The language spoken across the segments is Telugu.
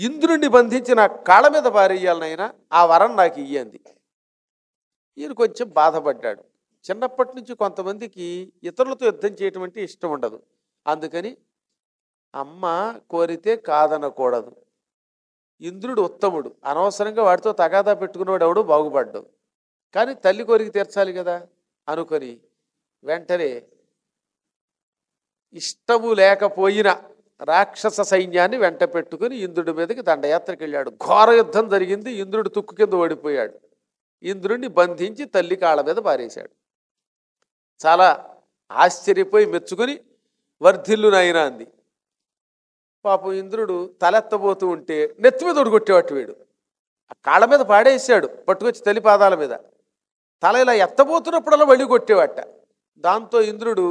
ఇంద్రుణ్ణి బంధించి నా కాళ్ళ మీద పారేయాలనైనా ఆ వరం నాకు ఇయ్యంది ఈయన కొంచెం బాధపడ్డాడు చిన్నప్పటి నుంచి కొంతమందికి ఇతరులతో యుద్ధం చేయటం అంటే ఇష్టం ఉండదు అందుకని అమ్మ కోరితే కాదనకూడదు ఇంద్రుడు ఉత్తముడు అనవసరంగా వాడితో తగాదా పెట్టుకున్నవాడు ఎవడు బాగుపడ్డాడు కానీ తల్లి కోరిక తీర్చాలి కదా అనుకొని వెంటనే ఇష్టము లేకపోయినా రాక్షస సైన్యాన్ని వెంట పెట్టుకుని ఇంద్రుడి మీదకి దండయాత్రకు వెళ్ళాడు ఘోర యుద్ధం జరిగింది ఇంద్రుడు తుక్కు కింద ఓడిపోయాడు ఇంద్రుడిని బంధించి తల్లి కాళ్ళ మీద పారేశాడు చాలా ఆశ్చర్యపోయి మెచ్చుకుని వర్ధిల్లు నాయనా అంది పాపం ఇంద్రుడు తలెత్తబోతూ ఉంటే నెత్తి మీద ఒడిగొట్టేవాటి వీడు ఆ కాళ్ళ మీద పాడేసాడు పట్టుకొచ్చి తల్లి పాదాల మీద తల ఇలా ఎత్తబోతున్నప్పుడల్లా వడి కొట్టేవాట దాంతో ఇంద్రుడు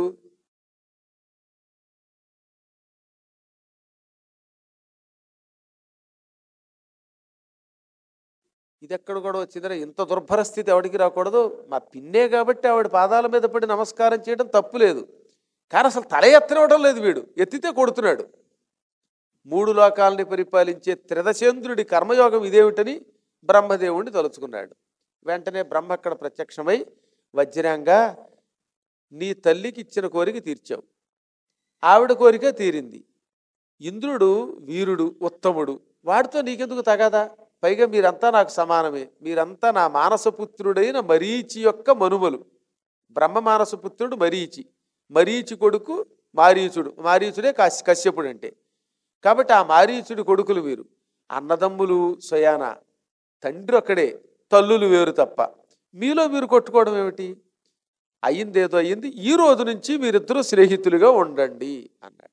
ఇది ఎక్కడ కూడా వచ్చిందిరా ఇంత దుర్భర స్థితి ఎవడికి రాకూడదు మా పిన్నే కాబట్టి ఆవిడ పాదాల మీద పడి నమస్కారం చేయడం తప్పు లేదు కానీ అసలు తల ఎత్తనివ్వడం లేదు వీడు ఎత్తితే కొడుతున్నాడు మూడు లోకాలని పరిపాలించే త్రిదశేంద్రుడి కర్మయోగం ఇదేమిటని బ్రహ్మదేవుణ్ణి తలుచుకున్నాడు వెంటనే బ్రహ్మ అక్కడ ప్రత్యక్షమై వజ్రంగా నీ తల్లికి ఇచ్చిన కోరిక తీర్చావు ఆవిడ కోరిక తీరింది ఇంద్రుడు వీరుడు ఉత్తముడు వాడితో నీకెందుకు తగాదా పైగా మీరంతా నాకు సమానమే మీరంతా నా మానసపుత్రుడైన మరీచి యొక్క మనుమలు బ్రహ్మ మానసపుత్రుడు మరీచి మరీచి కొడుకు మారీచుడు మారీచుడే కశ్య కశ్యపుడు అంటే కాబట్టి ఆ మారీచుడి కొడుకులు వీరు అన్నదమ్ములు స్వయాన తండ్రి ఒక్కడే తల్లులు వేరు తప్ప మీలో మీరు కొట్టుకోవడం ఏమిటి అయ్యిందేదో అయ్యింది ఈ రోజు నుంచి మీరిద్దరూ స్నేహితులుగా ఉండండి అన్నాడు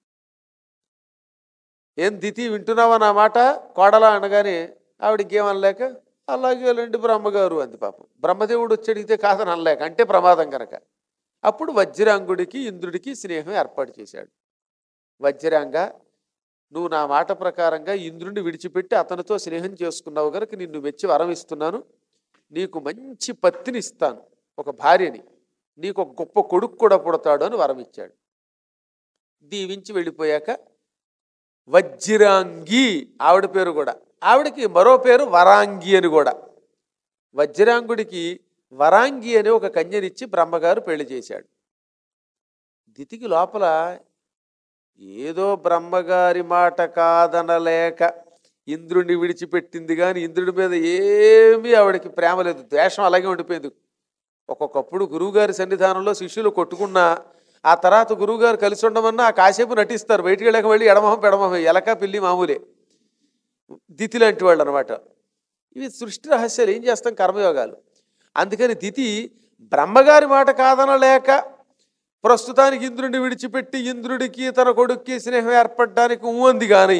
ఏం దితి వింటున్నావా నా మాట కోడలా అనగానే ఆవిడకి ఏమనలేక అలాగే లేండి బ్రహ్మగారు అంది పాపం బ్రహ్మదేవుడు వచ్చి అడిగితే కాదని అనలేక అంటే ప్రమాదం కనుక అప్పుడు వజ్రాంగుడికి ఇంద్రుడికి స్నేహం ఏర్పాటు చేశాడు వజ్రాంగ నువ్వు నా మాట ప్రకారంగా ఇంద్రుడిని విడిచిపెట్టి అతనితో స్నేహం చేసుకున్నావు కనుక నిన్ను మెచ్చి వరం ఇస్తున్నాను నీకు మంచి పత్తిని ఇస్తాను ఒక భార్యని నీకు ఒక గొప్ప కొడుకు కూడా పుడతాడు అని వరం ఇచ్చాడు దీవించి వెళ్ళిపోయాక వజ్రాంగి ఆవిడ పేరు కూడా ఆవిడకి మరో పేరు వరాంగి అని కూడా వజ్రాంగుడికి వరాంగి అని ఒక కన్యనిచ్చి బ్రహ్మగారు పెళ్లి చేశాడు దితికి లోపల ఏదో బ్రహ్మగారి మాట కాదనలేక ఇంద్రుడిని విడిచిపెట్టింది కానీ ఇంద్రుడి మీద ఏమీ ఆవిడకి ప్రేమ లేదు ద్వేషం అలాగే ఉండిపోయింది ఒక్కొక్కప్పుడు గురువుగారి సన్నిధానంలో శిష్యులు కొట్టుకున్నా ఆ తర్వాత గురువుగారు కలిసి ఉండమన్నా ఆ కాసేపు నటిస్తారు బయటికి వెళ్ళక వెళ్ళి ఎడమహం పెడమహం ఎలక పిల్లి మామూలే దితి లాంటి వాళ్ళు అనమాట ఇవి సృష్టి రహస్యాలు ఏం చేస్తాం కర్మయోగాలు అందుకని దితి బ్రహ్మగారి మాట కాదనలేక ప్రస్తుతానికి ఇంద్రుడిని విడిచిపెట్టి ఇంద్రుడికి తన కొడుక్కి స్నేహం ఏర్పడడానికి ఊంది కానీ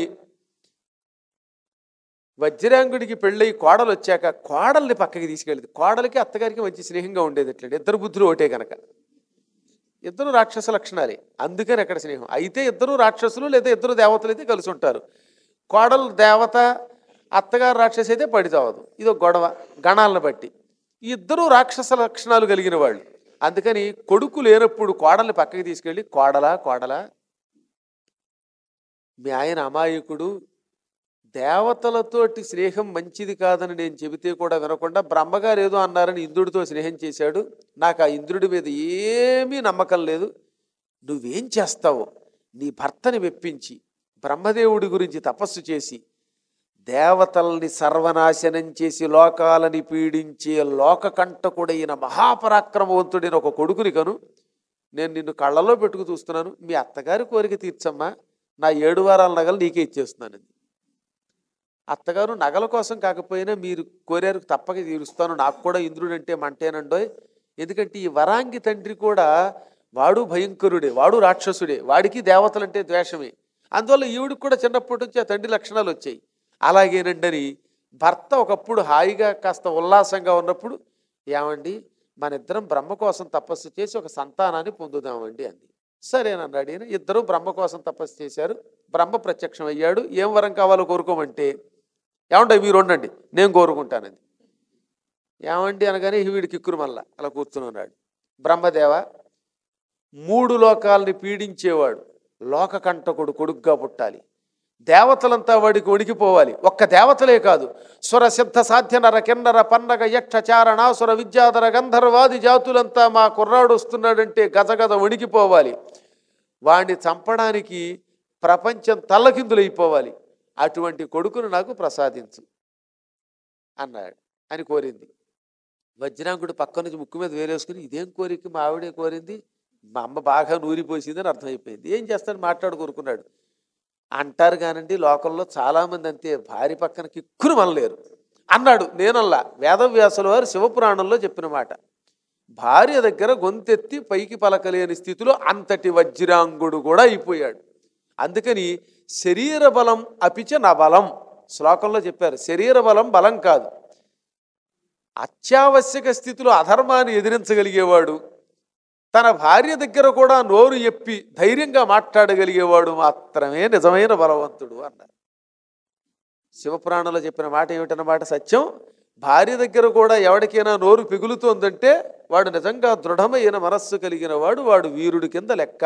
వజ్రాంగుడికి పెళ్ళయి కోడలు వచ్చాక కోడల్ని పక్కకి తీసుకెళ్ళింది కోడలికి అత్తగారికి మంచి స్నేహంగా ఉండేది ఎట్లా ఇద్దరు బుద్ధులు ఒకటే కనుక ఇద్దరు రాక్షస లక్షణాలే అందుకని అక్కడ స్నేహం అయితే ఇద్దరు రాక్షసులు లేదా ఇద్దరు దేవతలు అయితే కలిసి ఉంటారు కోడలు దేవత అత్తగారు రాక్షసి అయితే పడితావదు ఇది ఒక గొడవ గణాలను బట్టి ఈ ఇద్దరు రాక్షస లక్షణాలు కలిగిన వాళ్ళు అందుకని కొడుకు లేనప్పుడు కోడల్ని పక్కకి తీసుకెళ్ళి కోడలా కోడలా మీ ఆయన అమాయకుడు దేవతలతోటి స్నేహం మంచిది కాదని నేను చెబితే కూడా వినకుండా బ్రహ్మగారు ఏదో అన్నారని ఇంద్రుడితో స్నేహం చేశాడు నాకు ఆ ఇంద్రుడి మీద ఏమీ నమ్మకం లేదు నువ్వేం చేస్తావో నీ భర్తని మెప్పించి బ్రహ్మదేవుడి గురించి తపస్సు చేసి దేవతల్ని సర్వనాశనం చేసి లోకాలని పీడించే లోకకంటకుడైన మహాపరాక్రమవంతుడైన ఒక కొడుకుని కను నేను నిన్ను కళ్ళలో పెట్టుకు చూస్తున్నాను మీ అత్తగారి కోరిక తీర్చమ్మా నా ఏడు వారాల నగలు నీకే ఇచ్చేస్తున్నాను అత్తగారు నగల కోసం కాకపోయినా మీరు కోరారు తప్పక తీరుస్తాను నాకు కూడా ఇంద్రుడు అంటే మంటేనండోయ్ ఎందుకంటే ఈ వరాంగి తండ్రి కూడా వాడు భయంకరుడే వాడు రాక్షసుడే వాడికి దేవతలంటే ద్వేషమే అందువల్ల ఈవిడికి కూడా చిన్నప్పటి నుంచి ఆ తండ్రి లక్షణాలు వచ్చాయి అలాగేనండని భర్త ఒకప్పుడు హాయిగా కాస్త ఉల్లాసంగా ఉన్నప్పుడు ఏమండి మన ఇద్దరం బ్రహ్మ కోసం తపస్సు చేసి ఒక సంతానాన్ని పొందుదామండి అంది సరేనన్నాడు ఈయన ఇద్దరు బ్రహ్మ కోసం తపస్సు చేశారు బ్రహ్మ ప్రత్యక్షం అయ్యాడు ఏం వరం కావాలో కోరుకోమంటే ఏమంటే మీరు ఉండండి నేను కోరుకుంటానంది ఏమండి అనగానే వీడికి కిక్కురు మళ్ళా అలా కూర్చుని ఉన్నాడు బ్రహ్మదేవ మూడు లోకాలని పీడించేవాడు లోకకంటకుడు కొడుగ్గా పుట్టాలి దేవతలంతా వాడికి వణికిపోవాలి ఒక్క దేవతలే కాదు సుర సిద్ధ సాధ్య నర కిన్నర పన్నగ యక్ష చారణాసుర విద్యాధర గంధర్వాది జాతులంతా మా కుర్రాడు వస్తున్నాడంటే గజగజ వణికిపోవాలి వాణ్ణి చంపడానికి ప్రపంచం తల్లకిందులైపోవాలి అటువంటి కొడుకును నాకు ప్రసాదించు అన్నాడు అని కోరింది వజ్రాంకుడు పక్క నుంచి ముక్కు మీద వేలేసుకుని ఇదేం కోరిక మా ఆవిడే కోరింది మా అమ్మ బాగా నూరిపోసిందని అర్థమైపోయింది ఏం చేస్తాడు మాట్లాడు కోరుకున్నాడు అంటారు కానండి లోకంలో చాలామంది అంతే భార్య పక్కన కిక్కురు మనలేరు అన్నాడు నేనల్లా వేదవ్యాసుల వారు శివపురాణంలో చెప్పిన మాట భార్య దగ్గర గొంతెత్తి పైకి పలకలేని స్థితిలో అంతటి వజ్రాంగుడు కూడా అయిపోయాడు అందుకని శరీర బలం అపిచ నా బలం శ్లోకంలో చెప్పారు శరీర బలం బలం కాదు అత్యావశ్యక స్థితిలో అధర్మాన్ని ఎదిరించగలిగేవాడు తన భార్య దగ్గర కూడా నోరు ఎప్పి ధైర్యంగా మాట్లాడగలిగేవాడు మాత్రమే నిజమైన బలవంతుడు అన్నారు శివపురాణంలో చెప్పిన మాట ఏమిటన్నమాట సత్యం భార్య దగ్గర కూడా ఎవరికైనా నోరు పిగులుతోందంటే వాడు నిజంగా దృఢమైన మనస్సు కలిగిన వాడు వాడు వీరుడి కింద లెక్క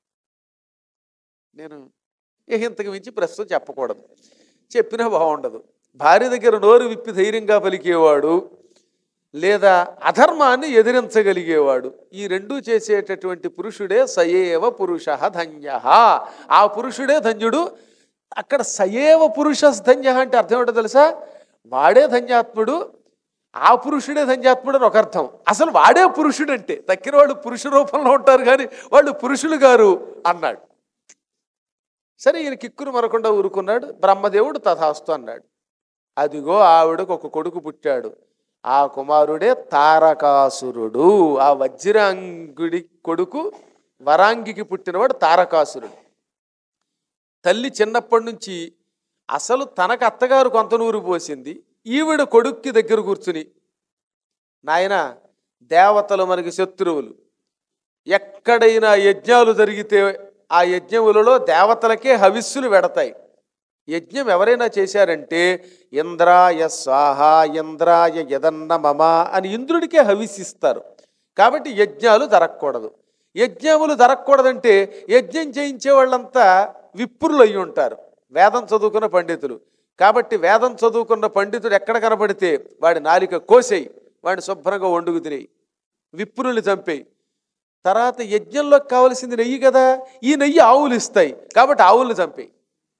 నేను ఇక ఇంతకు మించి ప్రస్తుతం చెప్పకూడదు చెప్పినా బాగుండదు భార్య దగ్గర నోరు విప్పి ధైర్యంగా పలికేవాడు లేదా అధర్మాన్ని ఎదిరించగలిగేవాడు ఈ రెండూ చేసేటటువంటి పురుషుడే సయేవ పురుష ధన్య ఆ పురుషుడే ధన్యుడు అక్కడ సయేవ పురుష ధన్య అంటే అర్థం ఏంటో తెలుసా వాడే ధన్యాత్ముడు ఆ పురుషుడే ధన్యాత్ముడు అని ఒక అర్థం అసలు వాడే పురుషుడు అంటే తక్కిన వాళ్ళు పురుష రూపంలో ఉంటారు కానీ వాళ్ళు పురుషులు గారు అన్నాడు సరే ఈయన కిక్కురు మరకుండా ఊరుకున్నాడు బ్రహ్మదేవుడు తథాస్తు అన్నాడు అదిగో ఆవిడకు ఒక కొడుకు పుట్టాడు ఆ కుమారుడే తారకాసురుడు ఆ వజ్రాంగుడి కొడుకు వరాంగికి పుట్టినవాడు తారకాసురుడు తల్లి చిన్నప్పటి నుంచి అసలు తనకు అత్తగారు కొంత నూరు పోసింది ఈవిడ కొడుక్కి దగ్గర కూర్చుని నాయన దేవతలు మనకి శత్రువులు ఎక్కడైనా యజ్ఞాలు జరిగితే ఆ యజ్ఞములలో దేవతలకే హవిస్సులు వెడతాయి యజ్ఞం ఎవరైనా చేశారంటే ఇంద్రాయ స్వాహ ఇంద్రాయ యదన్న మమ అని ఇంద్రుడికే హవిసిస్తారు కాబట్టి యజ్ఞాలు జరగకూడదు యజ్ఞములు జరగకూడదంటే యజ్ఞం చేయించే వాళ్ళంతా విప్రులు అయి ఉంటారు వేదం చదువుకున్న పండితులు కాబట్టి వేదం చదువుకున్న పండితుడు ఎక్కడ కనబడితే వాడి నాలిక కోసేయి వాడిని శుభ్రంగా వండుకు తినేయి విప్రుల్ని చంపేయి తర్వాత యజ్ఞంలోకి కావలసింది నెయ్యి కదా ఈ నెయ్యి ఆవులు ఇస్తాయి కాబట్టి ఆవుల్ని చంపేయి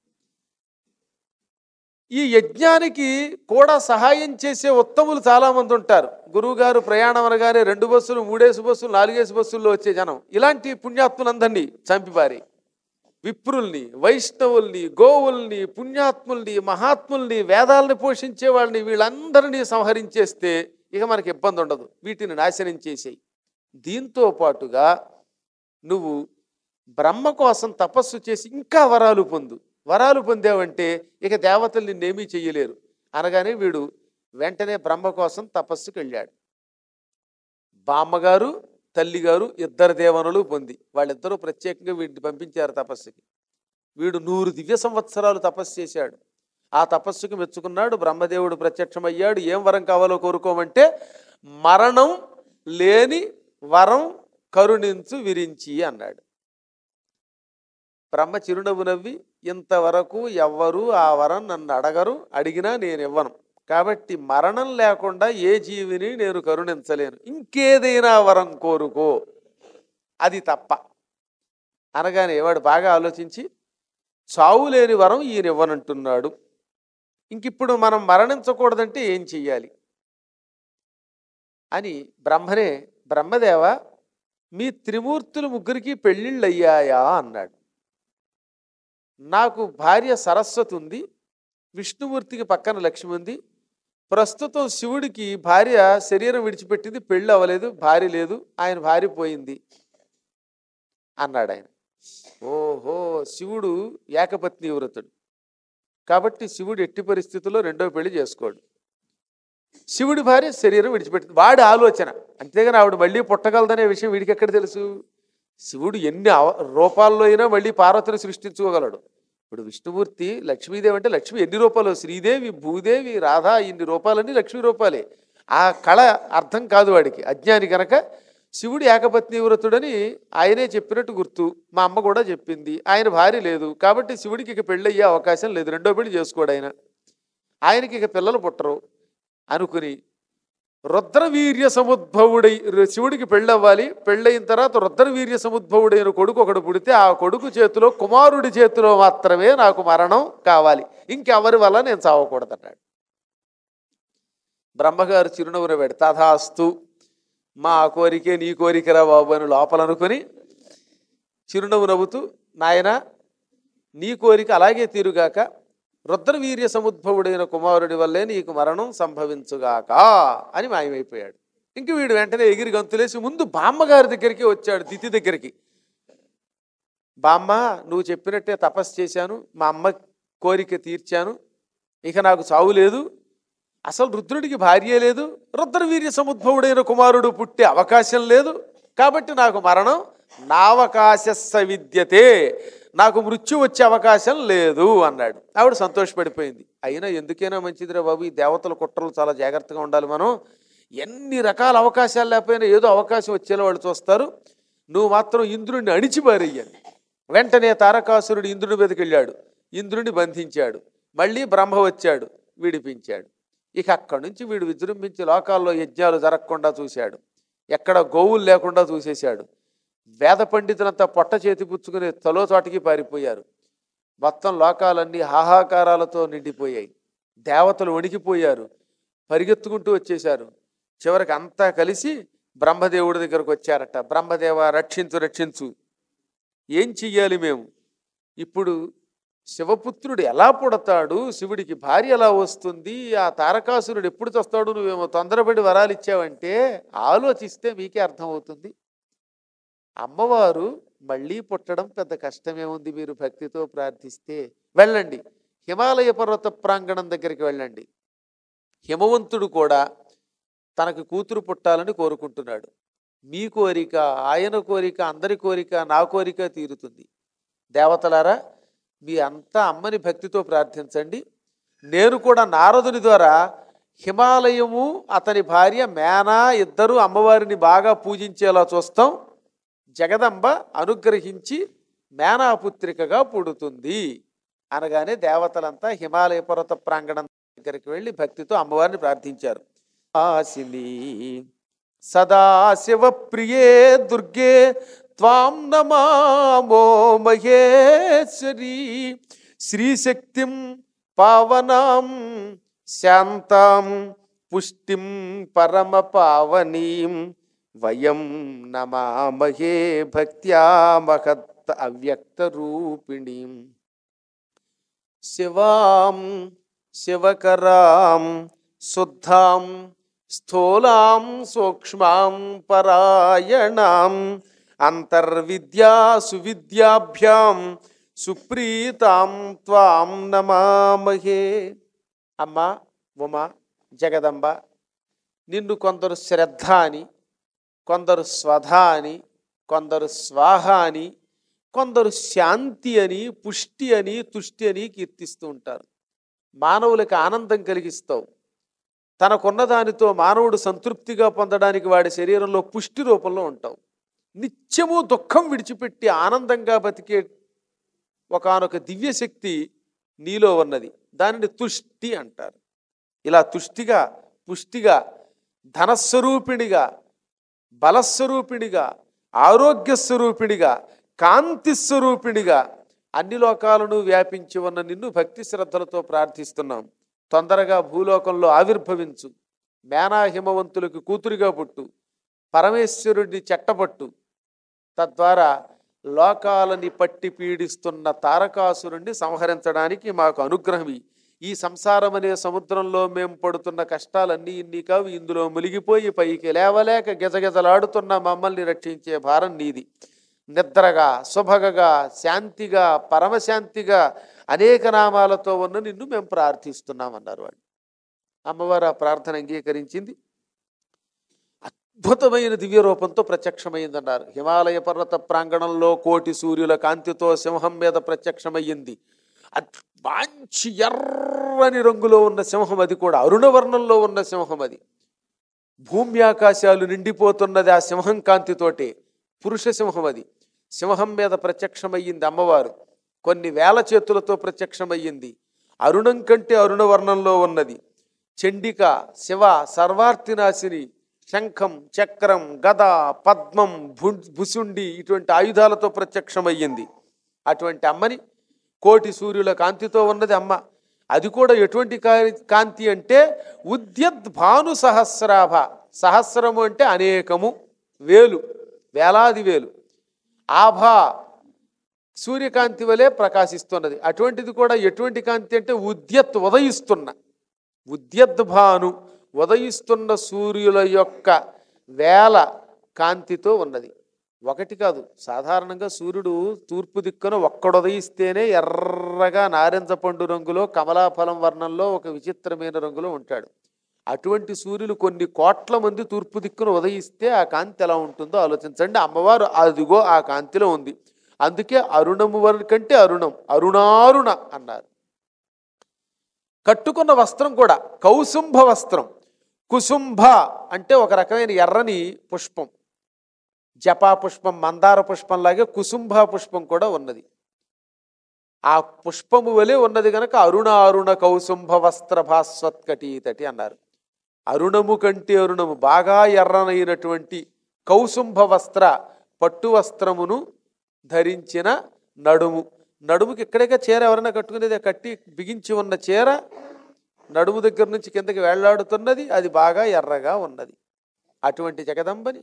ఈ యజ్ఞానికి కూడా సహాయం చేసే ఉత్తములు చాలామంది ఉంటారు గురువుగారు ప్రయాణం అనగానే రెండు బస్సులు మూడేసి బస్సులు నాలుగేసి బస్సుల్లో వచ్చే జనం ఇలాంటి పుణ్యాత్ములందరినీ చంపిపారి విప్రుల్ని వైష్ణవుల్ని గోవుల్ని పుణ్యాత్ముల్ని మహాత్ముల్ని వేదాలని పోషించే వాళ్ళని వీళ్ళందరినీ సంహరించేస్తే ఇక మనకి ఇబ్బంది ఉండదు వీటిని నాశనం చేసేయి దీంతో పాటుగా నువ్వు బ్రహ్మ కోసం తపస్సు చేసి ఇంకా వరాలు పొందు వరాలు పొందావంటే ఇక దేవతలు నిన్నేమీ చెయ్యలేరు అనగానే వీడు వెంటనే బ్రహ్మ కోసం తపస్సుకు వెళ్ళాడు బామ్మగారు తల్లిగారు ఇద్దరు దేవనులు పొంది వాళ్ళిద్దరూ ప్రత్యేకంగా వీడిని పంపించారు తపస్సుకి వీడు నూరు దివ్య సంవత్సరాలు తపస్సు చేశాడు ఆ తపస్సుకు మెచ్చుకున్నాడు బ్రహ్మదేవుడు ప్రత్యక్షమయ్యాడు ఏం వరం కావాలో కోరుకోమంటే మరణం లేని వరం కరుణించు విరించి అన్నాడు బ్రహ్మ చిరునవ్వు నవ్వి ఇంతవరకు ఎవ్వరూ ఆ వరం నన్ను అడగరు అడిగినా నేను ఇవ్వను కాబట్టి మరణం లేకుండా ఏ జీవిని నేను కరుణించలేను ఇంకేదైనా వరం కోరుకో అది తప్ప అనగానే వాడు బాగా ఆలోచించి చావు లేని వరం ఈయన ఇవ్వనంటున్నాడు ఇంకిప్పుడు మనం మరణించకూడదంటే ఏం చెయ్యాలి అని బ్రహ్మనే బ్రహ్మదేవ మీ త్రిమూర్తులు ముగ్గురికి పెళ్ళిళ్ళు అయ్యాయా అన్నాడు నాకు భార్య సరస్వతి ఉంది విష్ణుమూర్తికి పక్కన లక్ష్మి ఉంది ప్రస్తుతం శివుడికి భార్య శరీరం విడిచిపెట్టింది పెళ్ళి అవ్వలేదు భార్య లేదు ఆయన భార్య పోయింది అన్నాడు ఆయన ఓహో శివుడు ఏకపత్ని వ్రతుడు కాబట్టి శివుడు ఎట్టి పరిస్థితుల్లో రెండో పెళ్లి చేసుకోడు శివుడి భార్య శరీరం విడిచిపెట్టింది వాడి ఆలోచన అంతేగాని ఆవిడ మళ్ళీ పుట్టగలదనే విషయం వీడికి ఎక్కడ తెలుసు శివుడు ఎన్ని అవ- రూపాల్లో అయినా మళ్ళీ పార్వతిని సృష్టించుకోగలడు ఇప్పుడు విష్ణుమూర్తి లక్ష్మీదేవి అంటే లక్ష్మి ఎన్ని రూపాలు శ్రీదేవి భూదేవి రాధా ఇన్ని రూపాలన్నీ లక్ష్మీ రూపాలే ఆ కళ అర్థం కాదు వాడికి అజ్ఞాని కనుక శివుడు ఏకపత్ని వ్రతుడని ఆయనే చెప్పినట్టు గుర్తు మా అమ్మ కూడా చెప్పింది ఆయన భార్య లేదు కాబట్టి శివుడికి ఇక పెళ్ళయ్యే అవకాశం లేదు రెండో పెళ్లి చేసుకోడు ఆయన ఆయనకి ఇక పిల్లలు పుట్టరు అనుకుని రుద్రవీర్య సముద్భవుడై శివుడికి పెళ్ళవ్వాలి పెళ్ళయిన తర్వాత రుద్రవీర్య సముద్భవుడైన కొడుకు ఒకడు పుడితే ఆ కొడుకు చేతిలో కుమారుడి చేతిలో మాత్రమే నాకు మరణం కావాలి ఇంకెవరి వల్ల నేను చావకూడదన్నాడు బ్రహ్మగారు చిరునవ్వున పెడి తథాస్తు మా కోరికే నీ కోరికరా బాబు అని లోపల అనుకుని చిరునవ్వు నవ్వుతూ నాయన నీ కోరిక అలాగే తీరుగాక రుద్రవీర్య సముద్భవుడైన కుమారుడి వల్లే నీకు మరణం సంభవించుగాక అని మాయమైపోయాడు ఇంక వీడు వెంటనే ఎగిరి గంతులేసి ముందు బామ్మగారి దగ్గరికి వచ్చాడు తిథి దగ్గరికి బామ్మ నువ్వు చెప్పినట్టే తపస్సు చేశాను మా అమ్మ కోరిక తీర్చాను ఇక నాకు చావు లేదు అసలు రుద్రుడికి భార్య లేదు రుద్రవీర్య సముద్భవుడైన కుమారుడు పుట్టే అవకాశం లేదు కాబట్టి నాకు మరణం నావకాశ విద్యతే నాకు మృత్యు వచ్చే అవకాశం లేదు అన్నాడు ఆవిడ సంతోషపడిపోయింది అయినా ఎందుకైనా మంచిదిరా బాబు ఈ దేవతల కుట్రలు చాలా జాగ్రత్తగా ఉండాలి మనం ఎన్ని రకాల అవకాశాలు లేకపోయినా ఏదో అవకాశం వచ్చేలా వాళ్ళు చూస్తారు నువ్వు మాత్రం ఇంద్రుడిని అణిచిపారేయాలి వెంటనే తారకాసురుడు ఇంద్రుడి మీదకి వెళ్ళాడు ఇంద్రుడిని బంధించాడు మళ్ళీ బ్రహ్మ వచ్చాడు విడిపించాడు ఇక అక్కడి నుంచి వీడు విజృంభించి లోకాల్లో యజ్ఞాలు జరగకుండా చూశాడు ఎక్కడ గోవులు లేకుండా చూసేశాడు వేద పండితులంతా పొట్ట చేతి పుచ్చుకుని తలో చోటికి పారిపోయారు మొత్తం లోకాలన్నీ హాహాకారాలతో నిండిపోయాయి దేవతలు వణికిపోయారు పరిగెత్తుకుంటూ వచ్చేశారు చివరికి అంతా కలిసి బ్రహ్మదేవుడి దగ్గరకు వచ్చారట బ్రహ్మదేవ రక్షించు రక్షించు ఏం చెయ్యాలి మేము ఇప్పుడు శివపుత్రుడు ఎలా పుడతాడు శివుడికి భార్య ఎలా వస్తుంది ఆ తారకాసురుడు ఎప్పుడు చస్తాడు నువ్వేమో తొందరపడి వరాలు ఇచ్చావంటే ఆలోచిస్తే మీకే అర్థమవుతుంది అమ్మవారు మళ్ళీ పుట్టడం పెద్ద కష్టమే ఉంది మీరు భక్తితో ప్రార్థిస్తే వెళ్ళండి హిమాలయ పర్వత ప్రాంగణం దగ్గరికి వెళ్ళండి హిమవంతుడు కూడా తనకు కూతురు పుట్టాలని కోరుకుంటున్నాడు మీ కోరిక ఆయన కోరిక అందరి కోరిక నా కోరిక తీరుతుంది దేవతలారా మీ అంతా అమ్మని భక్తితో ప్రార్థించండి నేను కూడా నారదుని ద్వారా హిమాలయము అతని భార్య మేనా ఇద్దరు అమ్మవారిని బాగా పూజించేలా చూస్తాం జగదంబ అనుగ్రహించి మేనాపుత్రికగా పుడుతుంది అనగానే దేవతలంతా హిమాలయ పర్వత ప్రాంగణం దగ్గరికి వెళ్ళి భక్తితో అమ్మవారిని ప్రార్థించారు ఆసిని సదాశివ ప్రియే దుర్గే త్వాం నమామో మహేశ్వరీ శ్రీశక్తిం పావనాం శాంతాం పుష్టిం పరమ పావనీం వయం నమామహే భక్త్యా మహత్ అవ్యక్త రూపిణీం శివాం శివకరాం శుద్ధాం స్థూలాం సూక్ష్మాం పరాయణాం అంతర్విద్యా సువిద్యాభ్యాం సుప్రీతాం త్వాం నమామహే అమ్మ ఉమ జగదంబ నిన్ను కొందరు శ్రద్ధ అని కొందరు స్వధ అని కొందరు స్వాహ అని కొందరు శాంతి అని పుష్టి అని తుష్టి అని కీర్తిస్తూ ఉంటారు మానవులకు ఆనందం కలిగిస్తావు తనకున్న దానితో మానవుడు సంతృప్తిగా పొందడానికి వాడి శరీరంలో పుష్టి రూపంలో ఉంటావు నిత్యము దుఃఖం విడిచిపెట్టి ఆనందంగా బతికే ఒకానొక దివ్యశక్తి నీలో ఉన్నది దానిని తుష్టి అంటారు ఇలా తుష్టిగా పుష్టిగా ధనస్వరూపిణిగా బలస్వరూపిణిగా ఆరోగ్య స్వరూపిణిగా కాంతి స్వరూపిణిగా అన్ని లోకాలను వ్యాపించి ఉన్న నిన్ను భక్తి శ్రద్ధలతో ప్రార్థిస్తున్నాం తొందరగా భూలోకంలో ఆవిర్భవించు మేనా హిమవంతులకు కూతురిగా పుట్టు పరమేశ్వరుడిని చెట్టపట్టు తద్వారా లోకాలని పట్టి పీడిస్తున్న తారకాసురుణ్ణి సంహరించడానికి మాకు అనుగ్రహం ఇయ్యి. ఈ సంసారం అనే సముద్రంలో మేము పడుతున్న కష్టాలన్నీ ఇన్ని కావు ఇందులో మునిగిపోయి పైకి లేవలేక గిజగిజలాడుతున్న మమ్మల్ని రక్షించే భారం నీది నిద్రగా శుభగగా శాంతిగా పరమశాంతిగా అనేక నామాలతో ఉన్న నిన్ను మేము ప్రార్థిస్తున్నామన్నారు వాళ్ళు అమ్మవారు ఆ ప్రార్థన అంగీకరించింది అద్భుతమైన దివ్య రూపంతో ప్రత్యక్షమైందన్నారు హిమాలయ పర్వత ప్రాంగణంలో కోటి సూర్యుల కాంతితో సింహం మీద ప్రత్యక్షమయ్యింది అద్- మంచి ఎర్రని రంగులో ఉన్న సింహం అది కూడా అరుణవర్ణంలో ఉన్న సింహం అది భూమి ఆకాశాలు నిండిపోతున్నది ఆ సింహం కాంతితోటి పురుష సింహం అది సింహం మీద ప్రత్యక్షమయ్యింది అమ్మవారు కొన్ని వేల చేతులతో ప్రత్యక్షమయ్యింది అరుణం కంటే అరుణవర్ణంలో ఉన్నది చండిక శివ సర్వార్తినాశిని శంఖం చక్రం గద పద్మం భు భుసుండి ఇటువంటి ఆయుధాలతో ప్రత్యక్షమయ్యింది అటువంటి అమ్మని కోటి సూర్యుల కాంతితో ఉన్నది అమ్మ అది కూడా ఎటువంటి కా- కాంతి అంటే ఉద్యద్ భాను సహస్రాభ సహస్రము అంటే అనేకము వేలు వేలాది వేలు ఆభా సూర్యకాంతి వలె ప్రకాశిస్తున్నది అటువంటిది కూడా ఎటువంటి కాంతి అంటే ఉద్యత్ ఉదయిస్తున్న ఉద్యత్ భాను ఉదయిస్తున్న సూర్యుల యొక్క వేల కాంతితో ఉన్నది ఒకటి కాదు సాధారణంగా సూర్యుడు తూర్పు దిక్కున ఒక్కడొదయిస్తేనే ఎర్రగా నారింజ పండు రంగులో కమలాఫలం వర్ణంలో ఒక విచిత్రమైన రంగులో ఉంటాడు అటువంటి సూర్యులు కొన్ని కోట్ల మంది తూర్పు దిక్కున ఉదయిస్తే ఆ కాంతి ఎలా ఉంటుందో ఆలోచించండి అమ్మవారు అదిగో ఆ కాంతిలో ఉంది అందుకే అరుణము వరకు కంటే అరుణం అరుణారుణ అన్నారు కట్టుకున్న వస్త్రం కూడా కౌసుంభ వస్త్రం కుసుంభ అంటే ఒక రకమైన ఎర్రని పుష్పం జపా పుష్పం మందార పుష్పంలాగే కుసుంభ పుష్పం కూడా ఉన్నది ఆ పుష్పము వలె ఉన్నది గనక అరుణ అరుణ కౌసుంభ వస్త్ర భాస్వత్కటీతటి అన్నారు అరుణము కంటే అరుణము బాగా ఎర్రనైనటువంటి కౌసుంభ వస్త్ర పట్టు వస్త్రమును ధరించిన నడుము నడుముకి ఇక్కడేగా చీర ఎవరైనా కట్టుకునేది కట్టి బిగించి ఉన్న చీర నడుము దగ్గర నుంచి కిందకి వేళ్లాడుతున్నది అది బాగా ఎర్రగా ఉన్నది అటువంటి జగదంబని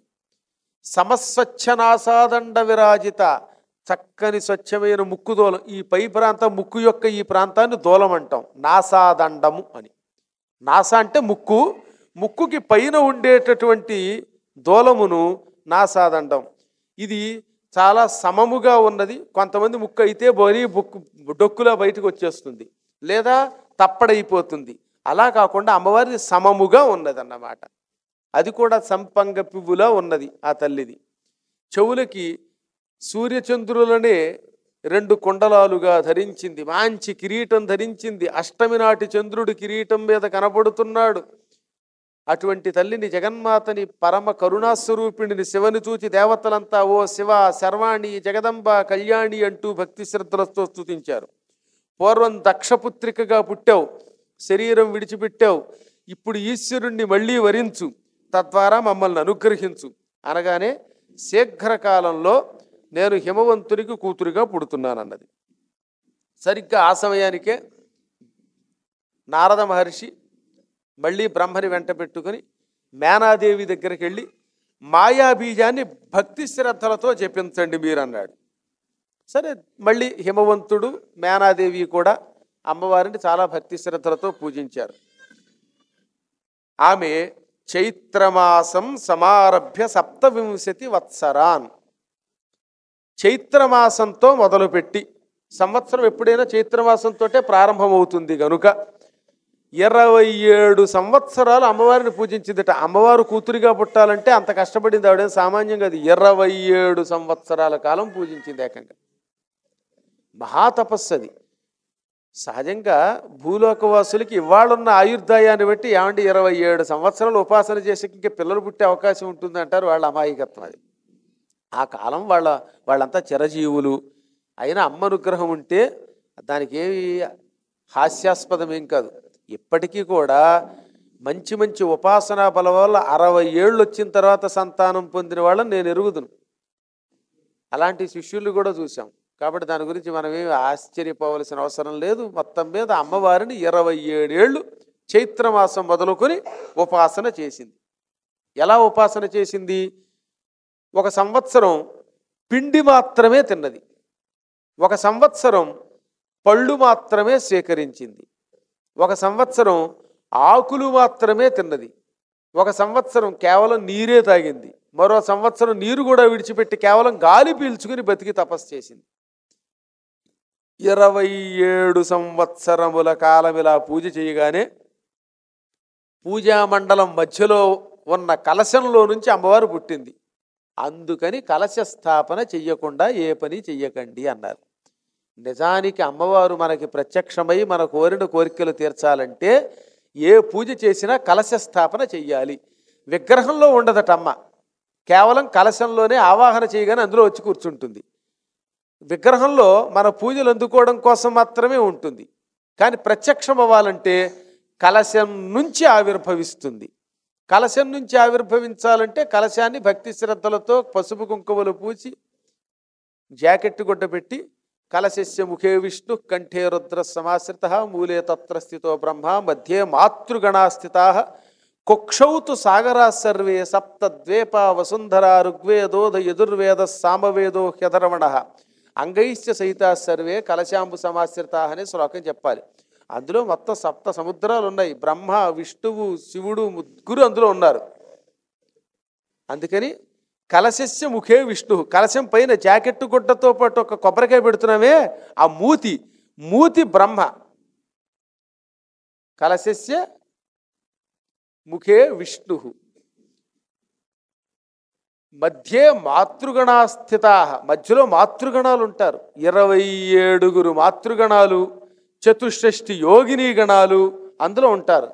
సమస్వచ్ఛనాసాదండ విరాజిత చక్కని స్వచ్ఛమైన ముక్కు దూలం ఈ పై ప్రాంతం ముక్కు యొక్క ఈ ప్రాంతాన్ని దూలం అంటాం నాసాదండము అని నాసా అంటే ముక్కు ముక్కుకి పైన ఉండేటటువంటి దూలమును నాసాదండం ఇది చాలా సమముగా ఉన్నది కొంతమంది ముక్కు అయితే బొరి బుక్కు డొక్కులా బయటకు వచ్చేస్తుంది లేదా తప్పడైపోతుంది అలా కాకుండా అమ్మవారి సమముగా ఉన్నది అన్నమాట అది కూడా సంపంగ పువ్వులా ఉన్నది ఆ తల్లిది చెవులకి సూర్యచంద్రులనే రెండు కుండలాలుగా ధరించింది మంచి కిరీటం ధరించింది అష్టమి నాటి చంద్రుడు కిరీటం మీద కనబడుతున్నాడు అటువంటి తల్లిని జగన్మాతని పరమ కరుణాస్వరూపిణిని శివని చూచి దేవతలంతా ఓ శివ శర్వాణి జగదంబ కళ్యాణి అంటూ భక్తి శ్రద్ధలతో స్తుతించారు పూర్వం దక్షపుత్రికగా పుట్టావు శరీరం విడిచిపెట్టావు ఇప్పుడు ఈశ్వరుణ్ణి మళ్ళీ వరించు తద్వారా మమ్మల్ని అనుగ్రహించు అనగానే శీఘ్రకాలంలో నేను హిమవంతునికి కూతురుగా పుడుతున్నానన్నది సరిగ్గా ఆ సమయానికే నారద మహర్షి మళ్ళీ బ్రహ్మని వెంట పెట్టుకుని మేనాదేవి దగ్గరికి వెళ్ళి మాయా బీజాన్ని భక్తి శ్రద్ధలతో జపించండి మీరు అన్నాడు సరే మళ్ళీ హిమవంతుడు మేనాదేవి కూడా అమ్మవారిని చాలా భక్తి శ్రద్ధలతో పూజించారు ఆమె చైత్రమాసం సమారభ్య సప్తవింశతి వత్సరాన్ చైత్రమాసంతో మొదలుపెట్టి సంవత్సరం ఎప్పుడైనా చైత్రమాసంతో ప్రారంభమవుతుంది గనుక ఇరవై ఏడు సంవత్సరాలు అమ్మవారిని పూజించిందట అమ్మవారు కూతురిగా పుట్టాలంటే అంత కష్టపడింది ఆవిడేం సామాన్యంగా అది ఇరవై ఏడు సంవత్సరాల కాలం పూజించింది ఏకంగా మహాతపస్సు అది సహజంగా భూలోకవాసులకి ఇవాళున్న ఆయుర్దాయాన్ని బట్టి ఏమంటే ఇరవై ఏడు సంవత్సరాలు ఉపాసన చేసి ఇంకా పిల్లలు పుట్టే అవకాశం ఉంటుంది అంటారు వాళ్ళ అమాయకత్వం అది ఆ కాలం వాళ్ళ వాళ్ళంతా చిరజీవులు అయినా అమ్మ అనుగ్రహం ఉంటే దానికి ఏమి హాస్యాస్పదం ఏం కాదు ఇప్పటికీ కూడా మంచి మంచి ఉపాసనా బలం వల్ల అరవై ఏళ్ళు వచ్చిన తర్వాత సంతానం పొందిన వాళ్ళని నేను ఎరుగుదును అలాంటి శిష్యులు కూడా చూసాం కాబట్టి దాని గురించి మనం ఏమి ఆశ్చర్యపోవలసిన అవసరం లేదు మొత్తం మీద అమ్మవారిని ఇరవై ఏడేళ్ళు చైత్రమాసం మొదలుకొని ఉపాసన చేసింది ఎలా ఉపాసన చేసింది ఒక సంవత్సరం పిండి మాత్రమే తిన్నది ఒక సంవత్సరం పళ్ళు మాత్రమే స్వీకరించింది ఒక సంవత్సరం ఆకులు మాత్రమే తిన్నది ఒక సంవత్సరం కేవలం నీరే తాగింది మరో సంవత్సరం నీరు కూడా విడిచిపెట్టి కేవలం గాలి పీల్చుకుని బతికి తపస్సు చేసింది ఇరవై ఏడు సంవత్సరముల కాలం ఇలా పూజ చేయగానే పూజా మండలం మధ్యలో ఉన్న కలశంలో నుంచి అమ్మవారు పుట్టింది అందుకని కలశ స్థాపన చెయ్యకుండా ఏ పని చెయ్యకండి అన్నారు నిజానికి అమ్మవారు మనకి ప్రత్యక్షమై మన కోరిన కోరికలు తీర్చాలంటే ఏ పూజ చేసినా కలశ స్థాపన చెయ్యాలి విగ్రహంలో ఉండదట అమ్మ కేవలం కలశంలోనే ఆవాహన చేయగానే అందులో వచ్చి కూర్చుంటుంది విగ్రహంలో మన పూజలు అందుకోవడం కోసం మాత్రమే ఉంటుంది కానీ ప్రత్యక్షం అవ్వాలంటే కలశం నుంచి ఆవిర్భవిస్తుంది కలశం నుంచి ఆవిర్భవించాలంటే కలశాన్ని భక్తి శ్రద్ధలతో పసుపు కుంకుమలు పూచి జాకెట్ గుడ్డ పెట్టి కలశస్య ముఖే విష్ణు కంఠే రుద్ర సమాశ్రిత మూలే తత్ర స్థితో బ్రహ్మ మధ్యే మాతృగణా స్థితా కుక్షౌతు సాగరా సర్వే సప్త ద్వేప వసుంధర ఋగ్వేదోద యదుర్వేద సామవేదో హ్యధరమణ అంగైశ్చ సహితా సర్వే కలశాంబు సమాశ్రిత అనే శ్లోకం చెప్పాలి అందులో మొత్తం సప్త సముద్రాలు ఉన్నాయి బ్రహ్మ విష్ణువు శివుడు ముగ్గురు అందులో ఉన్నారు అందుకని కలశస్య ముఖే విష్ణు కలశం పైన జాకెట్ గుడ్డతో పాటు ఒక కొబ్బరికాయ పెడుతున్నామే ఆ మూతి మూతి బ్రహ్మ కలశస్య ముఖే విష్ణు మధ్యే మాతృగణా స్థితా మధ్యలో మాతృగణాలు ఉంటారు ఇరవై ఏడుగురు మాతృగణాలు చతుషష్ఠి యోగిని గణాలు అందులో ఉంటారు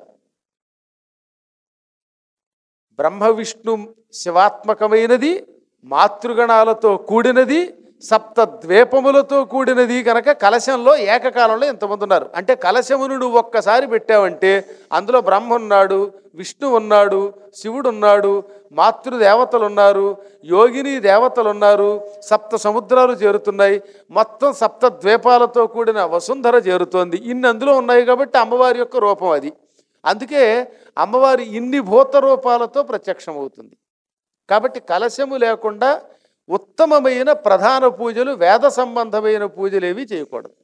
బ్రహ్మ విష్ణు శివాత్మకమైనది మాతృగణాలతో కూడినది సప్త ద్వీపములతో కూడినది కనుక కలశంలో ఏకకాలంలో ఎంతమంది ఉన్నారు అంటే కలశమును నువ్వు ఒక్కసారి పెట్టావంటే అందులో బ్రహ్మ ఉన్నాడు విష్ణు ఉన్నాడు శివుడు ఉన్నాడు మాతృదేవతలు ఉన్నారు యోగిని దేవతలు ఉన్నారు సప్త సముద్రాలు చేరుతున్నాయి మొత్తం సప్త ద్వీపాలతో కూడిన వసుంధర చేరుతోంది ఇన్ని అందులో ఉన్నాయి కాబట్టి అమ్మవారి యొక్క రూపం అది అందుకే అమ్మవారి ఇన్ని భూత రూపాలతో ప్రత్యక్షమవుతుంది కాబట్టి కలశము లేకుండా ఉత్తమమైన ప్రధాన పూజలు వేద సంబంధమైన పూజలు ఏవి చేయకూడదు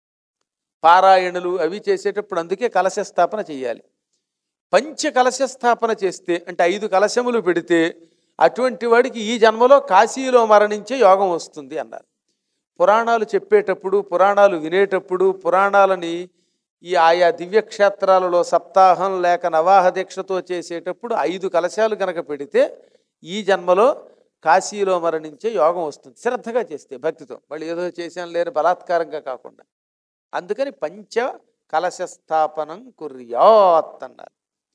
పారాయణలు అవి చేసేటప్పుడు అందుకే కలశ స్థాపన చేయాలి పంచ కలశ స్థాపన చేస్తే అంటే ఐదు కలశములు పెడితే అటువంటి వాడికి ఈ జన్మలో కాశీలో మరణించే యోగం వస్తుంది అన్నారు పురాణాలు చెప్పేటప్పుడు పురాణాలు వినేటప్పుడు పురాణాలని ఈ ఆయా దివ్యక్షేత్రాలలో సప్తాహం లేక నవాహ దీక్షతో చేసేటప్పుడు ఐదు కలశాలు గనక పెడితే ఈ జన్మలో కాశీలో మరణించే యోగం వస్తుంది శ్రద్ధగా చేస్తే భక్తితో మళ్ళీ ఏదో చేశాను లేని బలాత్కారంగా కాకుండా అందుకని పంచ కలశ స్థాపనం కుర్యాత్ అన్నారు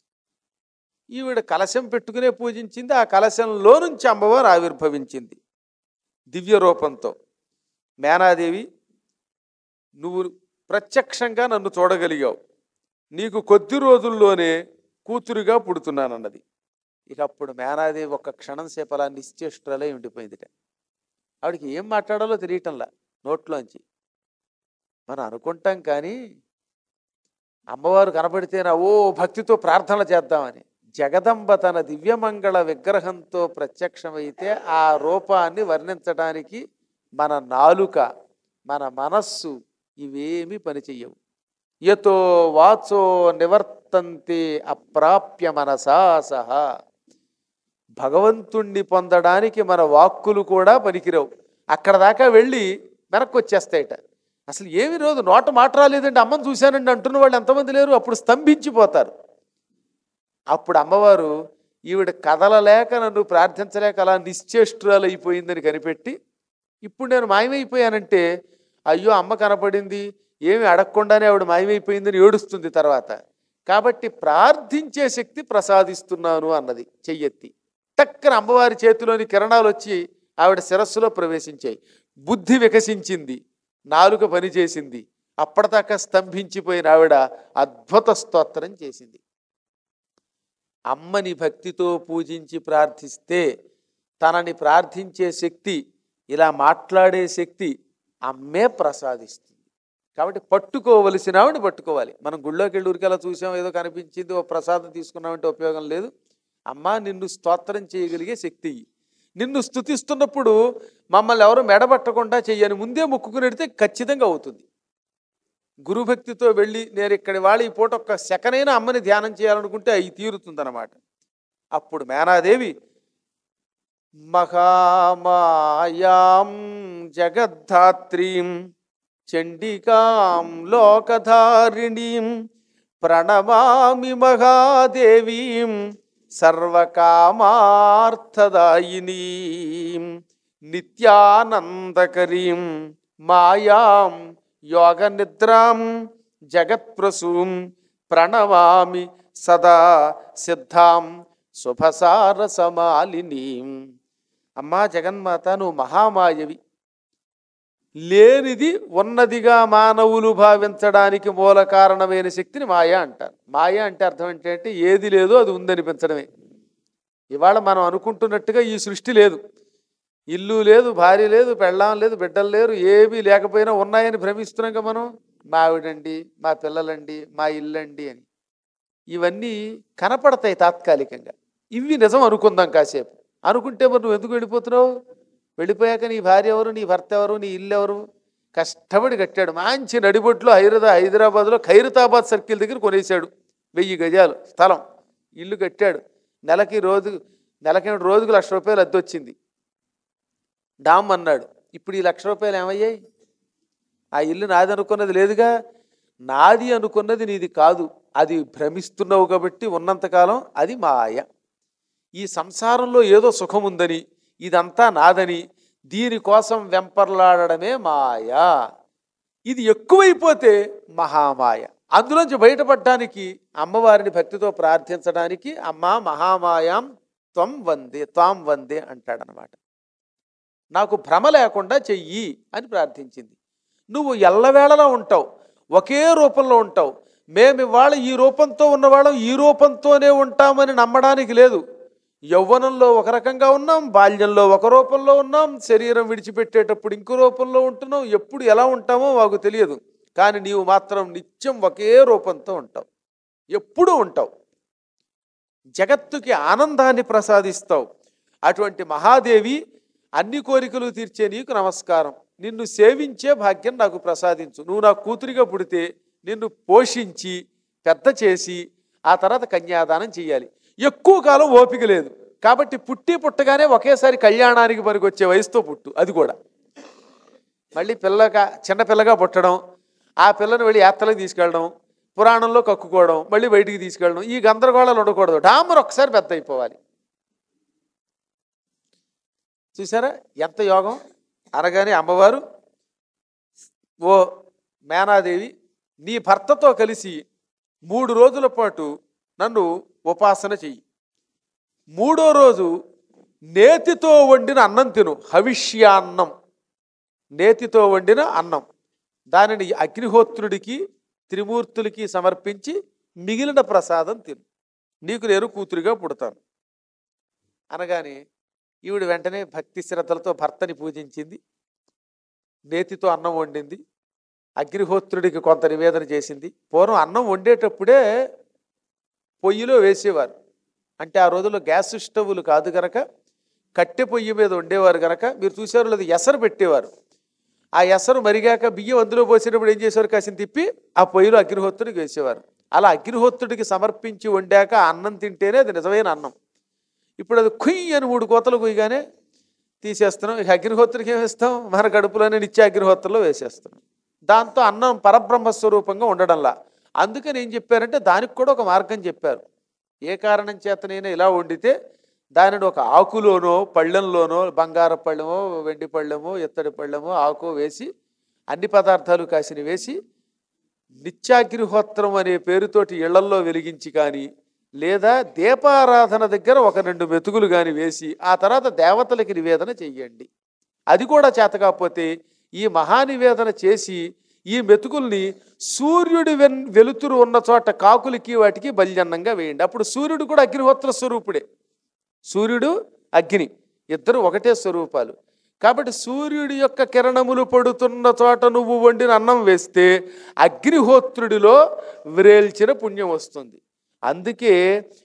ఈవిడ కలశం పెట్టుకునే పూజించింది ఆ కలశంలో నుంచి అమ్మవారు ఆవిర్భవించింది దివ్య రూపంతో మేనాదేవి నువ్వు ప్రత్యక్షంగా నన్ను చూడగలిగావు నీకు కొద్ది రోజుల్లోనే కూతురుగా పుడుతున్నానన్నది ఇక అప్పుడు మేనాదేవి ఒక్క క్షణం సేపు అలా నిశ్చేష్టులై ఉండిపోయిందిట ఆవిడకి ఏం మాట్లాడాలో తెలియటంలా నోట్లోంచి మనం అనుకుంటాం కానీ అమ్మవారు కనబడితేనా ఓ భక్తితో ప్రార్థన చేద్దామని జగదంబ తన దివ్యమంగళ విగ్రహంతో ప్రత్యక్షమైతే ఆ రూపాన్ని వర్ణించడానికి మన నాలుక మన మనస్సు ఇవేమి పనిచెయ్యవు యతో వాచో నివర్తంతే అప్రాప్య మనసా సహా భగవంతుణ్ణి పొందడానికి మన వాక్కులు కూడా పనికిరావు అక్కడ దాకా వెళ్ళి వెనక్కి వచ్చేస్తాయట అసలు ఏమి రోజు నోట మాట రాలేదండి అమ్మని చూశానండి అంటున్న వాళ్ళు ఎంతమంది లేరు అప్పుడు స్తంభించిపోతారు అప్పుడు అమ్మవారు ఈవిడ కదలలేక నన్ను ప్రార్థించలేక అలా నిశ్చేష్టురాలు అయిపోయిందని కనిపెట్టి ఇప్పుడు నేను మాయమైపోయానంటే అయ్యో అమ్మ కనపడింది ఏమి అడగకుండానే ఆవిడ మాయమైపోయిందని ఏడుస్తుంది తర్వాత కాబట్టి ప్రార్థించే శక్తి ప్రసాదిస్తున్నాను అన్నది చెయ్యెత్తి టక్కన అమ్మవారి చేతిలోని కిరణాలు వచ్చి ఆవిడ శిరస్సులో ప్రవేశించాయి బుద్ధి వికసించింది నాలుక పనిచేసింది అప్పటిదాకా స్తంభించిపోయిన ఆవిడ అద్భుత స్తోత్రం చేసింది అమ్మని భక్తితో పూజించి ప్రార్థిస్తే తనని ప్రార్థించే శక్తి ఇలా మాట్లాడే శక్తి అమ్మే ప్రసాదిస్తుంది కాబట్టి పట్టుకోవలసిన ఆవిడ పట్టుకోవాలి మనం గుళ్ళోకి వెళ్ళి ఊరికి అలా చూసాం ఏదో కనిపించింది ఓ ప్రసాదం తీసుకున్నామంటే ఉపయోగం లేదు అమ్మా నిన్ను స్తోత్రం చేయగలిగే శక్తి ఇయ్యి. నిన్ను స్థుతిస్తున్నప్పుడు మమ్మల్ని ఎవరు మెడబట్టకుండా చెయ్యని ముందే మొక్కుకుని ఖచ్చితంగా అవుతుంది గురుభక్తితో వెళ్ళి నేను ఇక్కడి వాళ్ళు ఈ పూట ఒక్క సెకనైనా అమ్మని ధ్యానం చేయాలనుకుంటే అవి తీరుతుందన్నమాట అప్పుడు మేనాదేవి మహామాయాం జగద్ధాత్రీం చండికాం లోకధారిణీం ప్రణమామి మహాదేవీం సర్వకామార్థదాయినీం నిత్యానందకరీం మాయాం యోగ నిద్రాం జగత్ప్రసూం ప్రణమామి సదా సిద్ధాం శుభసార సమాలిని అమ్మా జగన్మాత నువ్వు మహామాయవి లేనిది ఉన్నదిగా మానవులు భావించడానికి మూల కారణమైన శక్తిని మాయ అంటారు మాయ అంటే అర్థం ఏంటంటే ఏది లేదో అది ఉందనిపించడమే ఇవాళ మనం అనుకుంటున్నట్టుగా ఈ సృష్టి లేదు ఇల్లు లేదు భార్య లేదు పెళ్ళాం లేదు బిడ్డలు లేరు ఏమీ లేకపోయినా ఉన్నాయని భ్రమిస్తున్నాం కదా మనం మా ఆవిడండి మా పిల్లలండి మా ఇల్లండి అని ఇవన్నీ కనపడతాయి తాత్కాలికంగా ఇవి నిజం అనుకుందాం కాసేపు అనుకుంటే మరి నువ్వు ఎందుకు వెళ్ళిపోతున్నావు వెళ్ళిపోయాక నీ భార్య ఎవరు నీ భర్త ఎవరు నీ ఇల్లు ఎవరు కష్టపడి కట్టాడు మంచి నడిబొట్లో హైదరా హైదరాబాద్లో ఖైరతాబాద్ సర్కిల్ దగ్గర కొనేశాడు వెయ్యి గజాలు స్థలం ఇల్లు కట్టాడు నెలకి రోజు నెలకి రోజుకు లక్ష రూపాయలు అద్దె వచ్చింది డామ్ అన్నాడు ఇప్పుడు ఈ లక్ష రూపాయలు ఏమయ్యాయి ఆ ఇల్లు నాది అనుకున్నది లేదుగా నాది అనుకున్నది నీది కాదు అది భ్రమిస్తున్నావు కాబట్టి ఉన్నంతకాలం అది మాయ ఈ సంసారంలో ఏదో సుఖం ఉందని ఇదంతా నాదని దీనికోసం వెంపర్లాడడమే మాయ ఇది ఎక్కువైపోతే మహామాయ అందులోంచి బయటపడడానికి అమ్మవారిని భక్తితో ప్రార్థించడానికి అమ్మ మహామాయాం త్వం వందే త్వాం వందే అంటాడనమాట నాకు భ్రమ లేకుండా చెయ్యి అని ప్రార్థించింది నువ్వు ఎల్లవేళలా ఉంటావు ఒకే రూపంలో ఉంటావు మేము ఇవాళ ఈ రూపంతో ఉన్నవాళ్ళం ఈ రూపంతోనే ఉంటామని నమ్మడానికి లేదు యవ్వనంలో ఒక రకంగా ఉన్నాం బాల్యంలో ఒక రూపంలో ఉన్నాం శరీరం విడిచిపెట్టేటప్పుడు ఇంకో రూపంలో ఉంటున్నాం ఎప్పుడు ఎలా ఉంటామో మాకు తెలియదు కానీ నీవు మాత్రం నిత్యం ఒకే రూపంతో ఉంటావు ఎప్పుడూ ఉంటావు జగత్తుకి ఆనందాన్ని ప్రసాదిస్తావు అటువంటి మహాదేవి అన్ని కోరికలు తీర్చే నీకు నమస్కారం నిన్ను సేవించే భాగ్యం నాకు ప్రసాదించు నువ్వు నా కూతురిగా పుడితే నిన్ను పోషించి పెద్ద చేసి ఆ తర్వాత కన్యాదానం చేయాలి ఎక్కువ కాలం ఓపిక లేదు కాబట్టి పుట్టి పుట్టగానే ఒకేసారి కళ్యాణానికి పనికొచ్చే వయసుతో పుట్టు అది కూడా మళ్ళీ పిల్లగా చిన్న పిల్లగా పుట్టడం ఆ పిల్లని వెళ్ళి యాత్రలకు తీసుకెళ్ళడం పురాణంలో కక్కుకోవడం మళ్ళీ బయటికి తీసుకెళ్ళడం ఈ గందరగోళాలు ఉండకూడదు డామర్ ఒకసారి పెద్ద అయిపోవాలి చూసారా ఎంత యోగం అనగానే అమ్మవారు ఓ మేనాదేవి నీ భర్తతో కలిసి మూడు రోజుల పాటు నన్ను ఉపాసన చెయ్యి మూడో రోజు నేతితో వండిన అన్నం తిను హవిష్యాన్నం నేతితో వండిన అన్నం దానిని అగ్నిహోత్రుడికి త్రిమూర్తులకి సమర్పించి మిగిలిన ప్రసాదం తిను నీకు నేను కూతురిగా పుడతాను అనగానే ఈవిడ వెంటనే భక్తి శ్రద్ధలతో భర్తని పూజించింది నేతితో అన్నం వండింది అగ్నిహోత్రుడికి కొంత నివేదన చేసింది పూర్వం అన్నం వండేటప్పుడే పొయ్యిలో వేసేవారు అంటే ఆ రోజుల్లో గ్యాస్ స్టవ్లు కాదు గనక కట్టె పొయ్యి మీద వండేవారు గనక మీరు చూసారు లేదు ఎసరు పెట్టేవారు ఆ ఎసరు మరిగాక బియ్యం అందులో పోసేటప్పుడు ఏం చేసేవారు కాసిన తిప్పి ఆ పొయ్యిలో అగ్నిహోత్రుడికి వేసేవారు అలా అగ్నిహోత్రుడికి సమర్పించి వండాక ఆ అన్నం తింటేనే అది నిజమైన అన్నం ఇప్పుడు అది కుయ్యి అని మూడు కోతలు కుయ్యగానే తీసేస్తున్నాం ఇక అగ్నిహోత్రికి ఏం వేస్తాం మన కడుపులోనే నిత్య అగ్నిహోత్రలో వేసేస్తున్నాం దాంతో అన్నం పరబ్రహ్మ స్వరూపంగా ఉండడంలా అందుకని ఏం చెప్పారంటే దానికి కూడా ఒక మార్గం చెప్పారు ఏ కారణం చేతనైనా ఇలా వండితే దానిని ఒక ఆకులోనో పళ్ళెంలోనో బంగారు పళ్ళెమో వెండి పళ్ళెమో ఇత్తడి పళ్ళెమో ఆకు వేసి అన్ని పదార్థాలు కాసిన వేసి నిత్యాగ్నిహోత్రం అనే పేరుతోటి ఇళ్లల్లో వెలిగించి కానీ లేదా దీపారాధన దగ్గర ఒక రెండు మెతుకులు కానీ వేసి ఆ తర్వాత దేవతలకి నివేదన చెయ్యండి అది కూడా చేత కాకపోతే ఈ మహానివేదన చేసి ఈ మెతుకుల్ని సూర్యుడి వెన్ వెలుతురు ఉన్న చోట కాకులకి వాటికి బల్యన్నంగా వేయండి అప్పుడు సూర్యుడు కూడా అగ్నిహోత్ర స్వరూపుడే సూర్యుడు అగ్ని ఇద్దరు ఒకటే స్వరూపాలు కాబట్టి సూర్యుడి యొక్క కిరణములు పడుతున్న చోట నువ్వు వండిన అన్నం వేస్తే అగ్నిహోత్రుడిలో వ్రేల్చిన పుణ్యం వస్తుంది అందుకే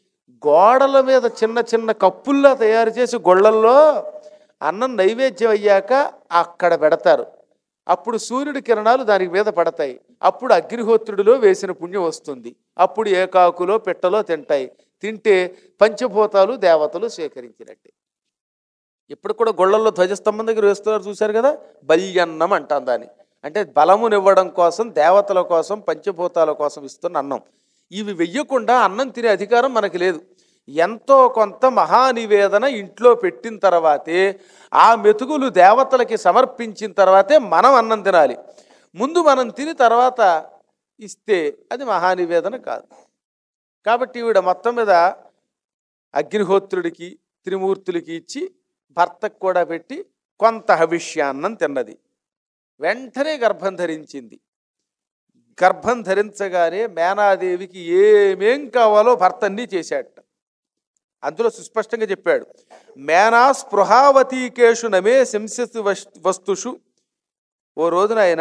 గోడల మీద చిన్న చిన్న కప్పుల్లా తయారు చేసి గొళ్ళల్లో అన్నం నైవేద్యం అయ్యాక అక్కడ పెడతారు అప్పుడు సూర్యుడి కిరణాలు దానికి మీద పడతాయి అప్పుడు అగ్నిహోత్రుడిలో వేసిన పుణ్యం వస్తుంది అప్పుడు ఏ కాకులో పెట్టలో తింటాయి తింటే పంచభూతాలు దేవతలు స్వీకరించినట్టే ఇప్పుడు కూడా గొళ్ళల్లో ధ్వజస్తంభం దగ్గర వేస్తున్నారు చూశారు కదా బల్యన్నం అంటాం దాన్ని అంటే బలమునివ్వడం కోసం దేవతల కోసం పంచభూతాల కోసం ఇస్తున్న అన్నం ఇవి వెయ్యకుండా అన్నం తినే అధికారం మనకి లేదు ఎంతో కొంత మహానివేదన ఇంట్లో పెట్టిన తర్వాతే ఆ మెతుకులు దేవతలకి సమర్పించిన తర్వాతే మనం అన్నం తినాలి ముందు మనం తిని తర్వాత ఇస్తే అది మహానివేదన కాదు కాబట్టి ఈవిడ మొత్తం మీద అగ్నిహోత్రుడికి త్రిమూర్తులకి ఇచ్చి భర్తకు కూడా పెట్టి కొంత హవిష్యాన్నం తిన్నది వెంటనే గర్భం ధరించింది గర్భం ధరించగానే మేనాదేవికి ఏమేం కావాలో భర్త అన్నీ చేశాడట అందులో సుస్పష్టంగా చెప్పాడు మేనా స్పృహావతీకేషు నమే శంససు వస్తుషు ఓ రోజున ఆయన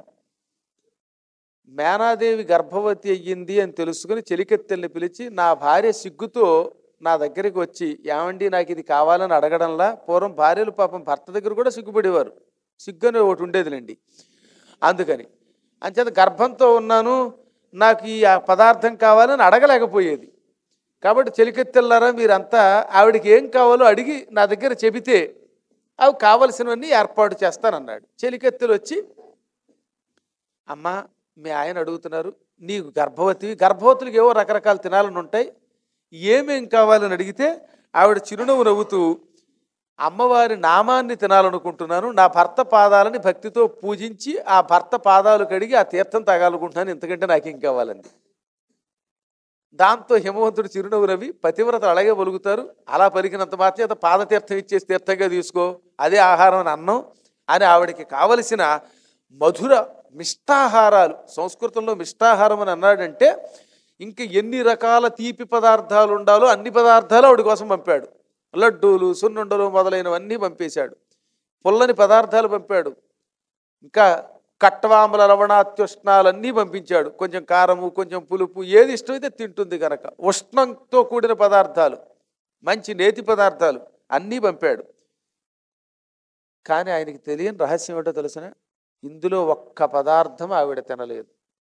మేనాదేవి గర్భవతి అయ్యింది అని తెలుసుకుని చెలికెత్తెల్ని పిలిచి నా భార్య సిగ్గుతో నా దగ్గరికి వచ్చి ఏమండి నాకు ఇది కావాలని అడగడంలా పూర్వం భార్యలు పాపం భర్త దగ్గర కూడా సిగ్గుపడేవారు సిగ్గు అని ఒకటి ఉండేదిలేండి అందుకని అంచేత గర్భంతో ఉన్నాను నాకు ఈ ఆ పదార్థం కావాలని అడగలేకపోయేది కాబట్టి చెలికెత్తెల్లారా మీరంతా ఆవిడకి ఏం కావాలో అడిగి నా దగ్గర చెబితే అవి కావలసినవన్నీ ఏర్పాటు చేస్తానన్నాడు చెలికెత్తెలు వచ్చి అమ్మా మీ ఆయన అడుగుతున్నారు నీకు గర్భవతివి గర్భవతులకు ఏవో రకరకాల తినాలని ఉంటాయి ఏమేం కావాలని అడిగితే ఆవిడ చిరునవ్వు నవ్వుతూ అమ్మవారి నామాన్ని తినాలనుకుంటున్నాను నా భర్త పాదాలని భక్తితో పూజించి ఆ భర్త పాదాలు కడిగి ఆ తీర్థం తాగాలనుకుంటున్నాను ఇంతకంటే నాకేం కావాలండి దాంతో హిమవంతుడు చిరునవ్వు రవి పతివ్రతలు అలాగే పలుకుతారు అలా పలికినంత మాత్రం పాదతీర్థం ఇచ్చేసి తీర్థంగా తీసుకో అదే ఆహారం అని అన్నం అని ఆవిడకి కావలసిన మధుర మిష్టాహారాలు సంస్కృతంలో మిష్టాహారం అని అన్నాడంటే ఇంక ఎన్ని రకాల తీపి పదార్థాలు ఉండాలో అన్ని పదార్థాలు ఆవిడ కోసం పంపాడు లడ్డూలు సున్నుండలు మొదలైనవన్నీ పంపేశాడు పుల్లని పదార్థాలు పంపాడు ఇంకా కట్వాముల లవణాత్యుష్ణాలన్నీ పంపించాడు కొంచెం కారము కొంచెం పులుపు ఏది ఇష్టమైతే తింటుంది కనుక ఉష్ణంతో కూడిన పదార్థాలు మంచి నేతి పదార్థాలు అన్నీ పంపాడు కానీ ఆయనకి తెలియని రహస్యం ఏంటో తెలుసిన ఇందులో ఒక్క పదార్థం ఆవిడ తినలేదు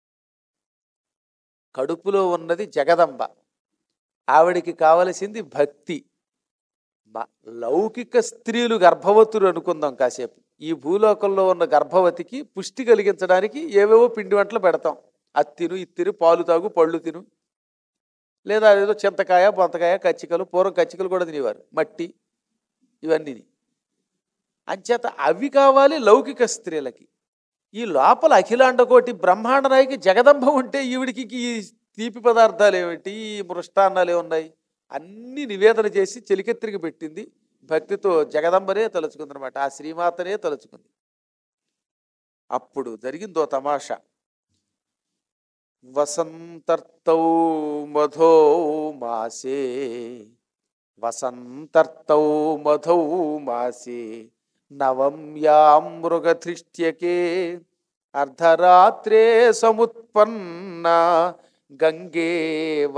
కడుపులో ఉన్నది జగదంబ ఆవిడికి కావలసింది భక్తి మ- లౌకిక స్త్రీలు గర్భవతులు అనుకుందాం కాసేపు ఈ భూలోకంలో ఉన్న గర్భవతికి పుష్టి కలిగించడానికి ఏవేవో పిండి వంటలు పెడతాం అది తిను ఇది తిను పాలు తాగు పళ్ళు తిను లేదా ఏదో చింతకాయ బొంతకాయ కచ్చికలు పూర్వం కచ్చికలు కూడా తినేవారు మట్టి ఇవన్నీ అంచేత అవి కావాలి లౌకిక స్త్రీలకి ఈ లోపల అఖిలాండకోటి బ్రహ్మాండ నాయకి జగదంబ ఉంటే ఈవిడికి ఈ తీపి పదార్థాలు ఏమిటి ఈ మృష్టాన్నాలు ఏమున్నాయి అన్ని నివేదన చేసి చెలికెత్తిరికి పెట్టింది భక్తితో జగదంబనే తలుచుకుందనమాట ఆ శ్రీమాతనే తలుచుకుంది అప్పుడు జరిగిందో తమాషా వసంతర్తౌ మధో మాసే వసంతర్తౌ మధౌ మాసే నవమ్యాం మృగధృష్ట్యకే అర్ధరాత్రే సముత్పన్న గంగేవ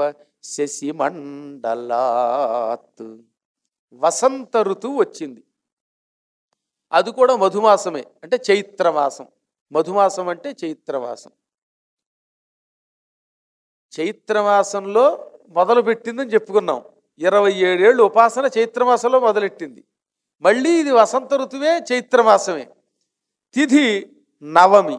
శశిమండలాత్ వసంత ఋతువు వచ్చింది అది కూడా మధుమాసమే అంటే చైత్రమాసం మధుమాసం అంటే చైత్రమాసం చైత్రమాసంలో మొదలు పెట్టిందని చెప్పుకున్నాం ఇరవై ఏడేళ్ళు ఉపాసన చైత్రమాసంలో మొదలెట్టింది మళ్ళీ ఇది వసంత ఋతువే చైత్రమాసమే తిథి నవమి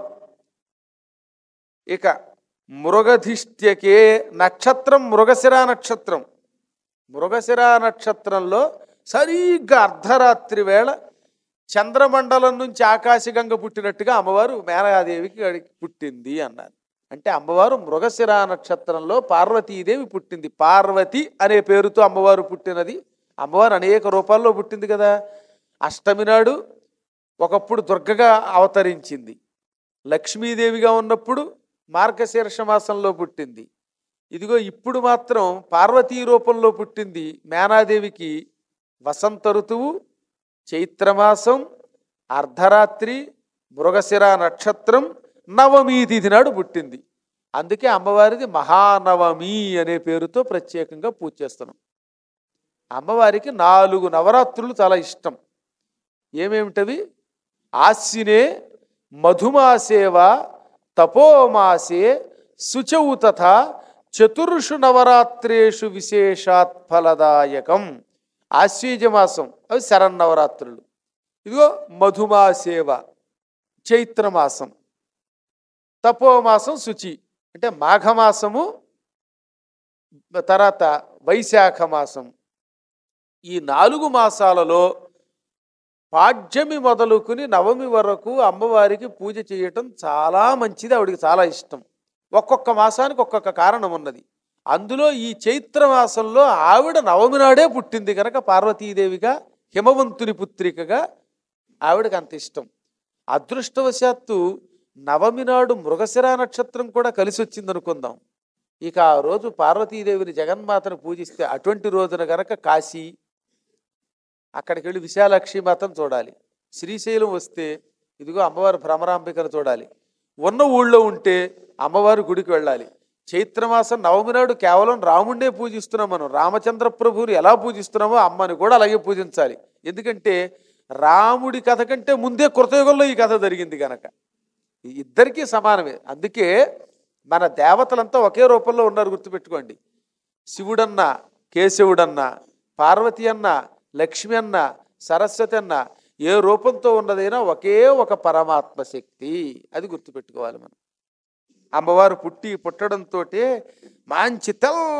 ఇక మృగధిష్ట్యకే నక్షత్రం మృగశిర నక్షత్రం మృగశిర నక్షత్రంలో సరిగ్గా అర్ధరాత్రి వేళ చంద్రమండలం నుంచి ఆకాశగంగ పుట్టినట్టుగా అమ్మవారు మేనగాదేవికి అడిగి పుట్టింది అన్నారు అంటే అమ్మవారు మృగశిర నక్షత్రంలో పార్వతీదేవి పుట్టింది పార్వతి అనే పేరుతో అమ్మవారు పుట్టినది అమ్మవారు అనేక రూపాల్లో పుట్టింది కదా అష్టమి నాడు ఒకప్పుడు దుర్గగా అవతరించింది లక్ష్మీదేవిగా ఉన్నప్పుడు మార్గశీర్ష మాసంలో పుట్టింది ఇదిగో ఇప్పుడు మాత్రం పార్వతీ రూపంలో పుట్టింది మేనాదేవికి వసంత ఋతువు చైత్రమాసం అర్ధరాత్రి మృగశిర నక్షత్రం నవమి తిథి నాడు పుట్టింది అందుకే అమ్మవారిది మహానవమి అనే పేరుతో ప్రత్యేకంగా పూజ చేస్తున్నాం అమ్మవారికి నాలుగు నవరాత్రులు చాలా ఇష్టం ఏమేమిటవి ఆస్సినే మధుమాసేవ తపోమాసే శుచౌ తథా చతుర్షు నవరాత్రేషు విశేషాత్ ఫలదాయకం ఆశ్వీజ మాసం అవి శరన్నవరాత్రులు ఇదిగో మధుమాసేవ చైత్రమాసం తపోమాసం శుచి అంటే మాఘమాసము తర్వాత వైశాఖ మాసం ఈ నాలుగు మాసాలలో పాడ్యమి మొదలుకుని నవమి వరకు అమ్మవారికి పూజ చేయటం చాలా మంచిది ఆవిడికి చాలా ఇష్టం ఒక్కొక్క మాసానికి ఒక్కొక్క కారణం ఉన్నది అందులో ఈ చైత్ర మాసంలో ఆవిడ నవమి నాడే పుట్టింది కనుక పార్వతీదేవిగా హిమవంతుని పుత్రికగా ఆవిడకి అంత ఇష్టం అదృష్టవశాత్తు నవమి నాడు మృగశిర నక్షత్రం కూడా కలిసి వచ్చింది అనుకుందాం ఇక ఆ రోజు పార్వతీదేవిని జగన్మాతను పూజిస్తే అటువంటి రోజున గనక కాశీ అక్కడికి వెళ్ళి విశాలాక్షి మాతను చూడాలి శ్రీశైలం వస్తే ఇదిగో అమ్మవారి భ్రమరాంబికను చూడాలి ఉన్న ఊళ్ళో ఉంటే అమ్మవారి గుడికి వెళ్ళాలి చైత్రమాసం నవమి నాడు కేవలం రాముడినే పూజిస్తున్నాం మనం రామచంద్ర ప్రభువుని ఎలా పూజిస్తున్నామో అమ్మని కూడా అలాగే పూజించాలి ఎందుకంటే రాముడి కథ కంటే ముందే కృతయుగంలో ఈ కథ జరిగింది కనుక ఈ ఇద్దరికీ సమానమే అందుకే మన దేవతలంతా ఒకే రూపంలో ఉన్నారు గుర్తుపెట్టుకోండి శివుడన్న కేశవుడన్న పార్వతి అన్న లక్ష్మి అన్న సరస్వతి అన్న ఏ రూపంతో ఉన్నదైనా ఒకే ఒక పరమాత్మ శక్తి అది గుర్తుపెట్టుకోవాలి మనం అమ్మవారు పుట్టి పుట్టడంతో మంచి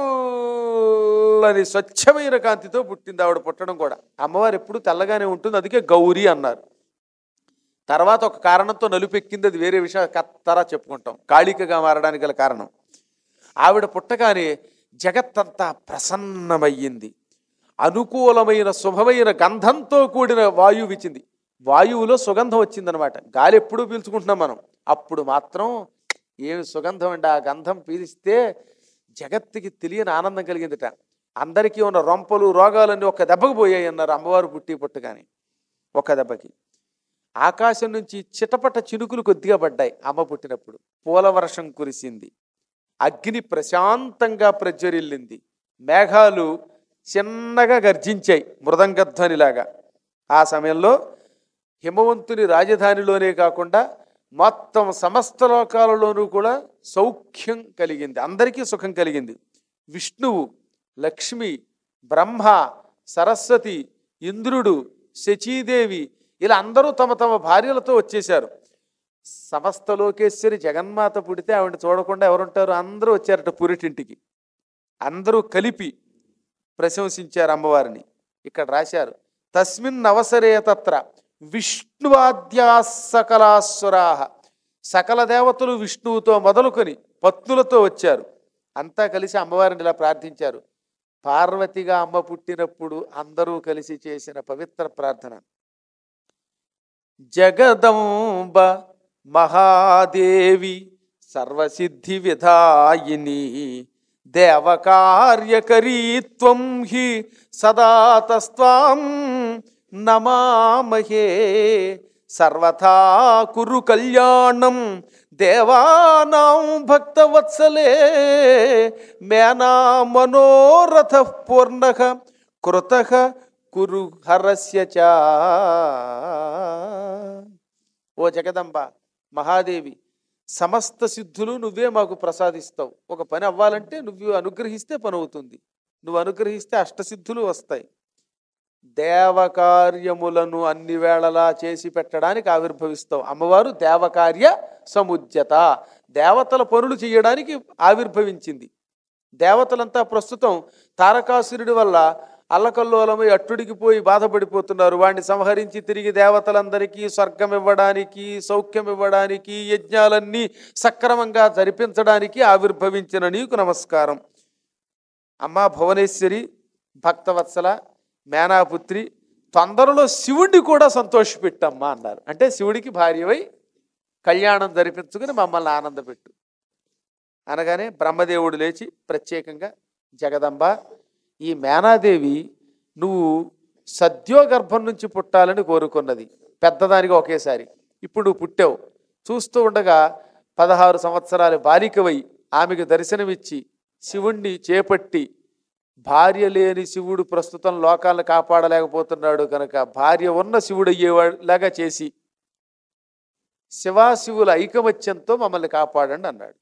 తెల్లని స్వచ్ఛమైన కాంతితో పుట్టింది ఆవిడ పుట్టడం కూడా అమ్మవారు ఎప్పుడు తెల్లగానే ఉంటుంది అందుకే గౌరీ అన్నారు తర్వాత ఒక కారణంతో నలుపెక్కింది అది వేరే విషయం కత్తరా చెప్పుకుంటాం కాళికగా మారడానికి గల కారణం ఆవిడ పుట్టగానే జగత్తంతా ప్రసన్నమయ్యింది అనుకూలమైన శుభమైన గంధంతో కూడిన వాయువు ఇచ్చింది వాయువులో సుగంధం వచ్చిందనమాట గాలి ఎప్పుడూ పీల్చుకుంటున్నాం మనం అప్పుడు మాత్రం ఏమి సుగంధం అండి ఆ గంధం పీలిస్తే జగత్తుకి తెలియని ఆనందం కలిగిందిట అందరికీ ఉన్న రొంపలు రోగాలన్నీ ఒక దెబ్బకు పోయాయి అన్నారు అమ్మవారు పుట్టి పుట్టగానే ఒక దెబ్బకి ఆకాశం నుంచి చిటపట చినుకులు కొద్దిగా పడ్డాయి అమ్మ పుట్టినప్పుడు పూల వర్షం కురిసింది అగ్ని ప్రశాంతంగా ప్రజ్వరిల్లింది మేఘాలు చిన్నగా గర్జించాయి మృదంగధ్వనిలాగా ఆ సమయంలో హిమవంతుని రాజధానిలోనే కాకుండా మొత్తం సమస్త లోకాలలోనూ కూడా సౌఖ్యం కలిగింది అందరికీ సుఖం కలిగింది విష్ణువు లక్ష్మి బ్రహ్మ సరస్వతి ఇంద్రుడు శచీదేవి ఇలా అందరూ తమ తమ భార్యలతో వచ్చేశారు సమస్త లోకేశ్వరి జగన్మాత పుడితే ఆవిడ చూడకుండా ఎవరుంటారు అందరూ వచ్చారట పురిటింటికి అందరూ కలిపి ప్రశంసించారు అమ్మవారిని ఇక్కడ రాశారు తస్మిన్ అవసరే తత్ర విష్ణువాద్యా సకలాసురా సకల దేవతలు విష్ణువుతో మొదలుకొని పత్నులతో వచ్చారు అంతా కలిసి అమ్మవారిని ఇలా ప్రార్థించారు పార్వతిగా అమ్మ పుట్టినప్పుడు అందరూ కలిసి చేసిన పవిత్ర ప్రార్థన జగదంబ మహాదేవి సర్వసిద్ధి విధాయిని దేవకార్యకరీత్వం హి సదా తస్త్వాం నమామహే సర్వథా కురు కళ్యాణం దేవానాం భక్తవత్సలే మేనా మనోరథ పూర్ణ కృత కురు హరస్య చ ఓ జగదంబ మహాదేవి సమస్త సిద్ధులు నువ్వే మాకు ప్రసాదిస్తావు ఒక పని అవ్వాలంటే నువ్వు అనుగ్రహిస్తే పని అవుతుంది నువ్వు అనుగ్రహిస్తే అష్టసిద్ధులు వస్తాయి దేవకార్యములను అన్ని వేళలా చేసి పెట్టడానికి ఆవిర్భవిస్తావు అమ్మవారు దేవకార్య సముజ్యత దేవతల పనులు చేయడానికి ఆవిర్భవించింది దేవతలంతా ప్రస్తుతం తారకాసురుడి వల్ల అల్లకల్లోలమై అట్టుడికి పోయి బాధపడిపోతున్నారు వాడిని సంహరించి తిరిగి దేవతలందరికీ స్వర్గం ఇవ్వడానికి సౌఖ్యం ఇవ్వడానికి యజ్ఞాలన్నీ సక్రమంగా జరిపించడానికి ఆవిర్భవించిన నీకు నమస్కారం అమ్మా భువనేశ్వరి భక్తవత్సల మేనాపుత్రి తొందరలో శివుడిని కూడా సంతోషపెట్టమ్మా అన్నారు అంటే శివుడికి భార్యవై కళ్యాణం జరిపించుకుని మమ్మల్ని ఆనందపెట్టు అనగానే బ్రహ్మదేవుడు లేచి ప్రత్యేకంగా జగదంబ ఈ మేనాదేవి నువ్వు సద్యోగర్భం నుంచి పుట్టాలని కోరుకున్నది పెద్దదానిగా ఒకేసారి ఇప్పుడు నువ్వు పుట్టావు చూస్తూ ఉండగా పదహారు సంవత్సరాల బాలికవై ఆమెకు దర్శనమిచ్చి శివుణ్ణి చేపట్టి భార్య లేని శివుడు ప్రస్తుతం లోకాలను కాపాడలేకపోతున్నాడు కనుక భార్య ఉన్న శివుడు అయ్యేలాగా చేసి శివాశివుల ఐకమత్యంతో మమ్మల్ని కాపాడండి అన్నాడు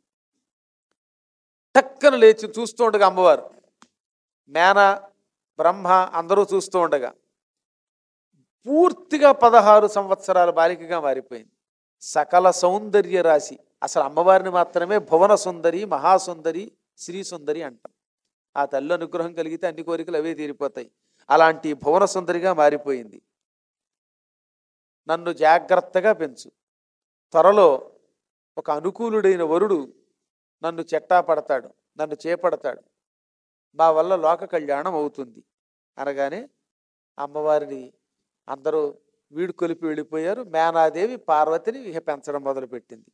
టక్కన లేచి చూస్తూ ఉండగా అమ్మవారు మేన బ్రహ్మ అందరూ చూస్తూ ఉండగా పూర్తిగా పదహారు సంవత్సరాల బాలికగా మారిపోయింది సకల సౌందర్య రాశి అసలు అమ్మవారిని మాత్రమే భువన సుందరి మహాసుందరి శ్రీ సుందరి అంటాం ఆ తల్లి అనుగ్రహం కలిగితే అన్ని కోరికలు అవే తీరిపోతాయి అలాంటి భువన సుందరిగా మారిపోయింది నన్ను జాగ్రత్తగా పెంచు త్వరలో ఒక అనుకూలుడైన వరుడు నన్ను చెట్టా పడతాడు నన్ను చేపడతాడు మా వల్ల లోక కళ్యాణం అవుతుంది అనగానే అమ్మవారిని అందరూ వీడు కొలిపి వెళ్ళిపోయారు మేనాదేవి పార్వతిని ఇహ పెంచడం మొదలుపెట్టింది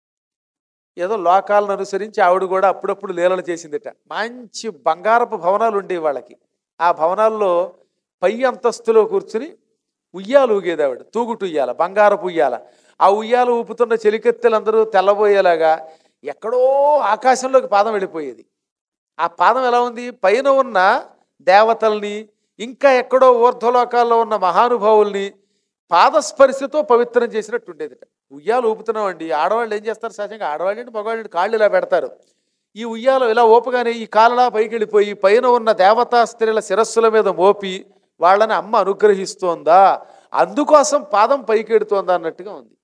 ఏదో లోకాలను అనుసరించి ఆవిడ కూడా అప్పుడప్పుడు లీలలు చేసిందిట మంచి బంగారపు భవనాలు ఉండేవి వాళ్ళకి ఆ భవనాల్లో పై అంతస్తులో కూర్చుని ఉయ్యాలు ఊగేది ఆవిడ తూగుటు ఉయ్యాల బంగారపు ఉయ్యాల ఆ ఉయ్యాలు ఊపుతున్న చెలికెత్తెలందరూ తెల్లబోయేలాగా ఎక్కడో ఆకాశంలోకి పాదం వెళ్ళిపోయేది ఆ పాదం ఎలా ఉంది పైన ఉన్న దేవతల్ని ఇంకా ఎక్కడో ఊర్ధ్వలోకాల్లో ఉన్న మహానుభావుల్ని పాదస్పర్శతో పవిత్రం చేసినట్టు ఉండేదిట ఉయ్యాలు ఊపుతున్నామండి ఆడవాళ్ళు ఏం చేస్తారు సహజంగా ఆడవాళ్ళు అంటే మగవాళ్ళు కాళ్ళు ఇలా పెడతారు ఈ ఉయ్యాలు ఇలా ఊపగానే ఈ కాలలా పైకి వెళ్ళిపోయి పైన ఉన్న దేవతా స్త్రీల శిరస్సుల మీద మోపి వాళ్ళని అమ్మ అనుగ్రహిస్తోందా అందుకోసం పాదం పైకి ఎడుతోందా అన్నట్టుగా ఉంది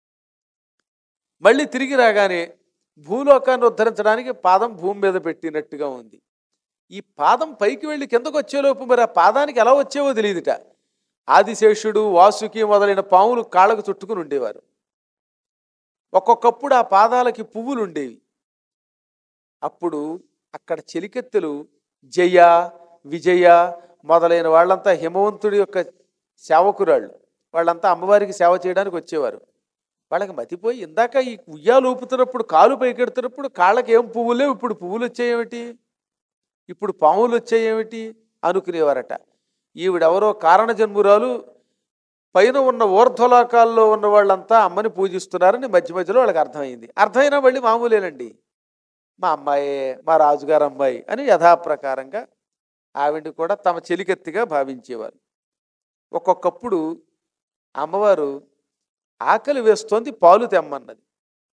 మళ్ళీ తిరిగి రాగానే భూలోకాన్ని ఉద్ధరించడానికి పాదం భూమి మీద పెట్టినట్టుగా ఉంది ఈ పాదం పైకి వెళ్ళి కిందకు వచ్చేలోపు మరి ఆ పాదానికి ఎలా వచ్చేవో తెలియదుట ఆదిశేషుడు వాసుకి మొదలైన పాములు కాళ్ళకు చుట్టుకుని ఉండేవారు ఒక్కొక్కప్పుడు ఆ పాదాలకి పువ్వులు ఉండేవి అప్పుడు అక్కడ చెలికెత్తెలు జయ విజయ మొదలైన వాళ్ళంతా హిమవంతుడి యొక్క సేవకురాళ్ళు వాళ్ళంతా అమ్మవారికి సేవ చేయడానికి వచ్చేవారు వాళ్ళకి మతిపోయి ఇందాక ఈ ఉయ్యాలు ఊపుతున్నప్పుడు కాలు పైకెడుతున్నప్పుడు కాళ్ళకి ఏం పువ్వులు లేవు ఇప్పుడు పువ్వులు వచ్చాయేమిటి ఇప్పుడు పాములు వచ్చాయేమిటి అనుకునేవారట ఈవిడెవరో కారణ జన్మురాలు పైన ఉన్న ఊర్ధ్వలోకాల్లో ఉన్న వాళ్ళంతా అమ్మని పూజిస్తున్నారని మధ్య మధ్యలో వాళ్ళకి అర్థమైంది అర్థమైనా మళ్ళీ మామూలేనండి మా అమ్మాయే మా రాజుగారు అమ్మాయి అని యథాప్రకారంగా ఆవిడ కూడా తమ చెలికెత్తిగా భావించేవారు ఒక్కొక్కప్పుడు అమ్మవారు ఆకలి వేస్తోంది పాలు తెమ్మన్నది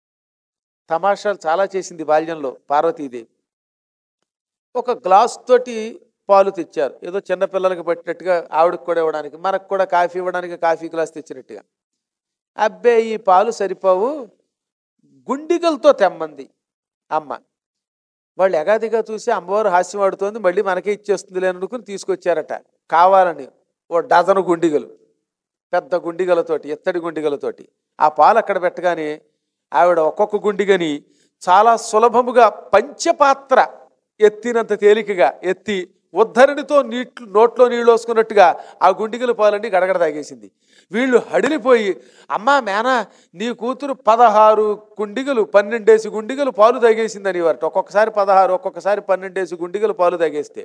తమాషాలు చాలా చేసింది బాల్యంలో పార్వతీదేవి ఒక గ్లాస్ తోటి పాలు తెచ్చారు ఏదో చిన్నపిల్లలకి పట్టినట్టుగా ఆవిడకి కూడా ఇవ్వడానికి మనకు కూడా కాఫీ ఇవ్వడానికి కాఫీ గ్లాస్ తెచ్చినట్టుగా అబ్బే ఈ పాలు సరిపోవు గుండిగలతో తెమ్మంది అమ్మ వాళ్ళు ఎగాదిగా చూసి అమ్మవారు హాస్యం ఆడుతోంది మళ్ళీ మనకే ఇచ్చేస్తుంది అనుకుని తీసుకొచ్చారట కావాలని ఓ డజను గుండిగలు పెద్ద గుండిగలతోటి ఎత్తడి గుండిగలతోటి ఆ పాలు అక్కడ పెట్టగానే ఆవిడ ఒక్కొక్క గుండిగని చాలా సులభముగా పంచపాత్ర ఎత్తినంత తేలికగా ఎత్తి ఉద్ధరణితో నీట్లు నోట్లో నీళ్ళు వేసుకున్నట్టుగా ఆ గుండిగల పాలన్నీ గడగడ తాగేసింది వీళ్ళు హడిలిపోయి అమ్మా మేనా నీ కూతురు పదహారు గుండిగలు పన్నెండేసి గుండిగలు పాలు తాగేసిందని వారట ఒక్కొక్కసారి పదహారు ఒక్కొక్కసారి పన్నెండేసి గుండిగలు పాలు తాగేస్తే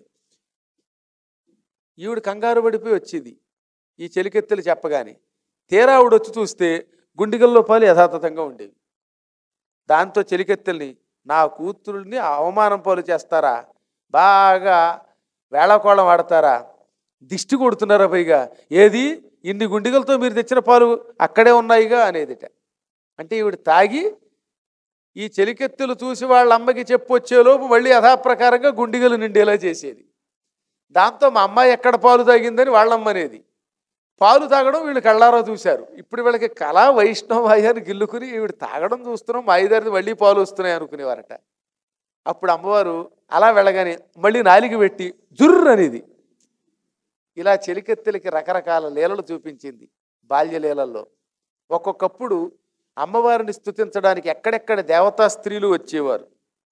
ఈవిడ కంగారు పడిపోయి వచ్చింది ఈ చెలికెత్తెలు చెప్పగానే తీరా ఆవిడ వచ్చి చూస్తే గుండిగల్లో పాలు యథాతథంగా ఉండేవి దాంతో చెలికెత్తెల్ని నా కూతురుని అవమానం పాలు చేస్తారా బాగా వేళకోళం ఆడతారా దిష్టి కొడుతున్నారా పైగా ఏది ఇన్ని గుండిగలతో మీరు తెచ్చిన పాలు అక్కడే ఉన్నాయిగా అనేదిట అంటే ఈవిడ తాగి ఈ చెలికెత్తులు చూసి వాళ్ళ అమ్మకి చెప్పొచ్చేలోపు మళ్ళీ యథాప్రకారంగా గుండిగలు నిండేలా చేసేది దాంతో మా అమ్మాయి ఎక్కడ పాలు తాగిందని వాళ్ళమ్మ అనేది పాలు తాగడం వీళ్ళు కళ్ళారా చూశారు ఇప్పుడు వీళ్ళకి కళా వైష్ణవాయాన్ని గిల్లుకుని ఈవిడ తాగడం చూస్తున్నాం మా ఐదారిది మళ్ళీ పాలు వస్తున్నాయి అనుకునేవారట అప్పుడు అమ్మవారు అలా వెళ్ళగానే మళ్ళీ నాలిగి పెట్టి జుర్రు అనేది ఇలా చెలికెత్తెలకి రకరకాల లీలలు చూపించింది బాల్య లీలల్లో ఒక్కొక్కప్పుడు అమ్మవారిని స్తుతించడానికి ఎక్కడెక్కడ దేవతా స్త్రీలు వచ్చేవారు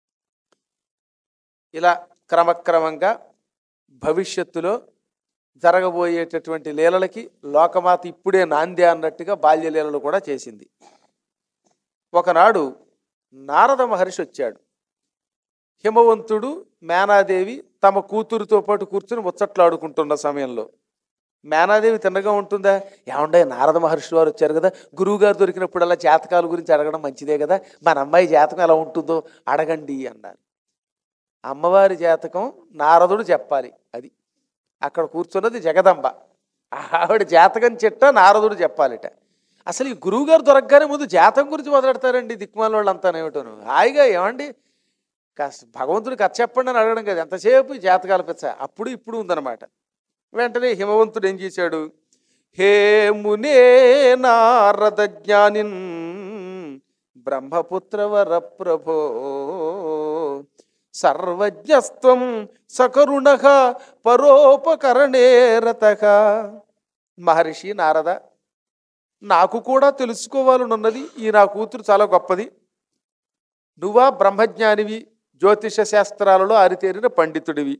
ఇలా క్రమక్రమంగా భవిష్యత్తులో జరగబోయేటటువంటి లీలలకి లోకమాత ఇప్పుడే నాంది అన్నట్టుగా బాల్య లీలలు కూడా చేసింది ఒకనాడు నారద మహర్షి వచ్చాడు హిమవంతుడు మేనాదేవి తమ కూతురుతో పాటు కూర్చుని ముచ్చట్లాడుకుంటున్న సమయంలో మేనాదేవి తిన్నగా ఉంటుందా ఏమండే నారద మహర్షి వారు వచ్చారు కదా గురువుగారు దొరికినప్పుడల్లా జాతకాల గురించి అడగడం మంచిదే కదా మన అమ్మాయి జాతకం ఎలా ఉంటుందో అడగండి అన్నారు అమ్మవారి జాతకం నారదుడు చెప్పాలి అది అక్కడ కూర్చున్నది జగదంబ ఆవిడ జాతకం చిట్ట నారదుడు చెప్పాలిట అసలు ఈ గురువుగారు దొరకగానే ముందు జాతకం గురించి మొదలెడతారండి దిక్కుమాల వాళ్ళంతా ఏమిటోను హాయిగా ఏమండి కాస్త భగవంతుడికి కథ చెప్పండి అని అడగడం కదా ఎంతసేపు ఈ జాతకాల పెచ్చ అప్పుడు ఇప్పుడు ఉందన్నమాట వెంటనే హిమవంతుడు ఏం చేశాడు హే మునే నారద జ్ఞానిన్ బ్రహ్మపుత్ర వర ప్రభో సర్వజ్ఞస్త్వం సకరుణ పరోపకరణే రతక మహర్షి నారద నాకు కూడా తెలుసుకోవాలనున్నది ఈ నా కూతురు చాలా గొప్పది నువ్వా బ్రహ్మజ్ఞానివి జ్యోతిష శాస్త్రాలలో ఆరితేరిన పండితుడివి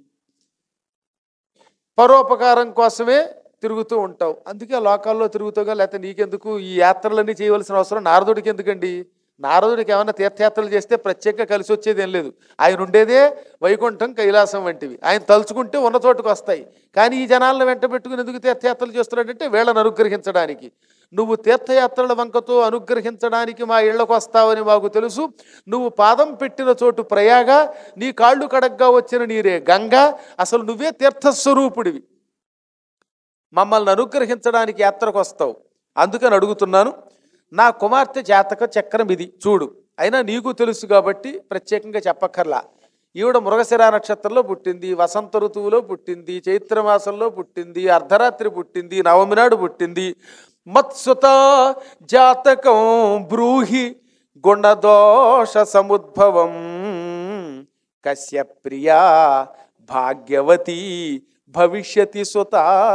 పరోపకారం కోసమే తిరుగుతూ ఉంటావు అందుకే ఆ లోకాల్లో తిరుగుతావుగా లేకపోతే నీకెందుకు ఈ యాత్రలన్నీ చేయవలసిన అవసరం నారదుడికి ఎందుకండి నారదుడికి ఏమైనా తీర్థయాత్రలు చేస్తే ప్రత్యేకంగా కలిసి వచ్చేది ఏం లేదు ఆయన ఉండేదే వైకుంఠం కైలాసం వంటివి ఆయన తలుచుకుంటే ఉన్న చోటుకు వస్తాయి కానీ ఈ జనాలను వెంట పెట్టుకుని ఎందుకు తీర్థయాత్రలు చేస్తున్నాడంటే వీళ్ళని అనుగ్రహించడానికి నువ్వు తీర్థయాత్రల వంకతో అనుగ్రహించడానికి మా ఇళ్లకు వస్తావని మాకు తెలుసు నువ్వు పాదం పెట్టిన చోటు ప్రయాగ నీ కాళ్ళు కడగ్గా వచ్చిన నీరే గంగ అసలు నువ్వే తీర్థస్వరూపుడివి మమ్మల్ని అనుగ్రహించడానికి యాత్రకు వస్తావు అందుకని అడుగుతున్నాను నా కుమార్తె జాతక చక్రం ఇది చూడు అయినా నీకు తెలుసు కాబట్టి ప్రత్యేకంగా చెప్పక్కర్లా ఈవిడ మృగశిర నక్షత్రంలో పుట్టింది వసంత ఋతువులో పుట్టింది చైత్రమాసంలో పుట్టింది అర్ధరాత్రి పుట్టింది నవమి నాడు పుట్టింది మత్సుత జాతకం బ్రూహి గుణదోష సముద్భవం కశ్య ప్రియా భాగ్యవతి భవిష్యతి సుత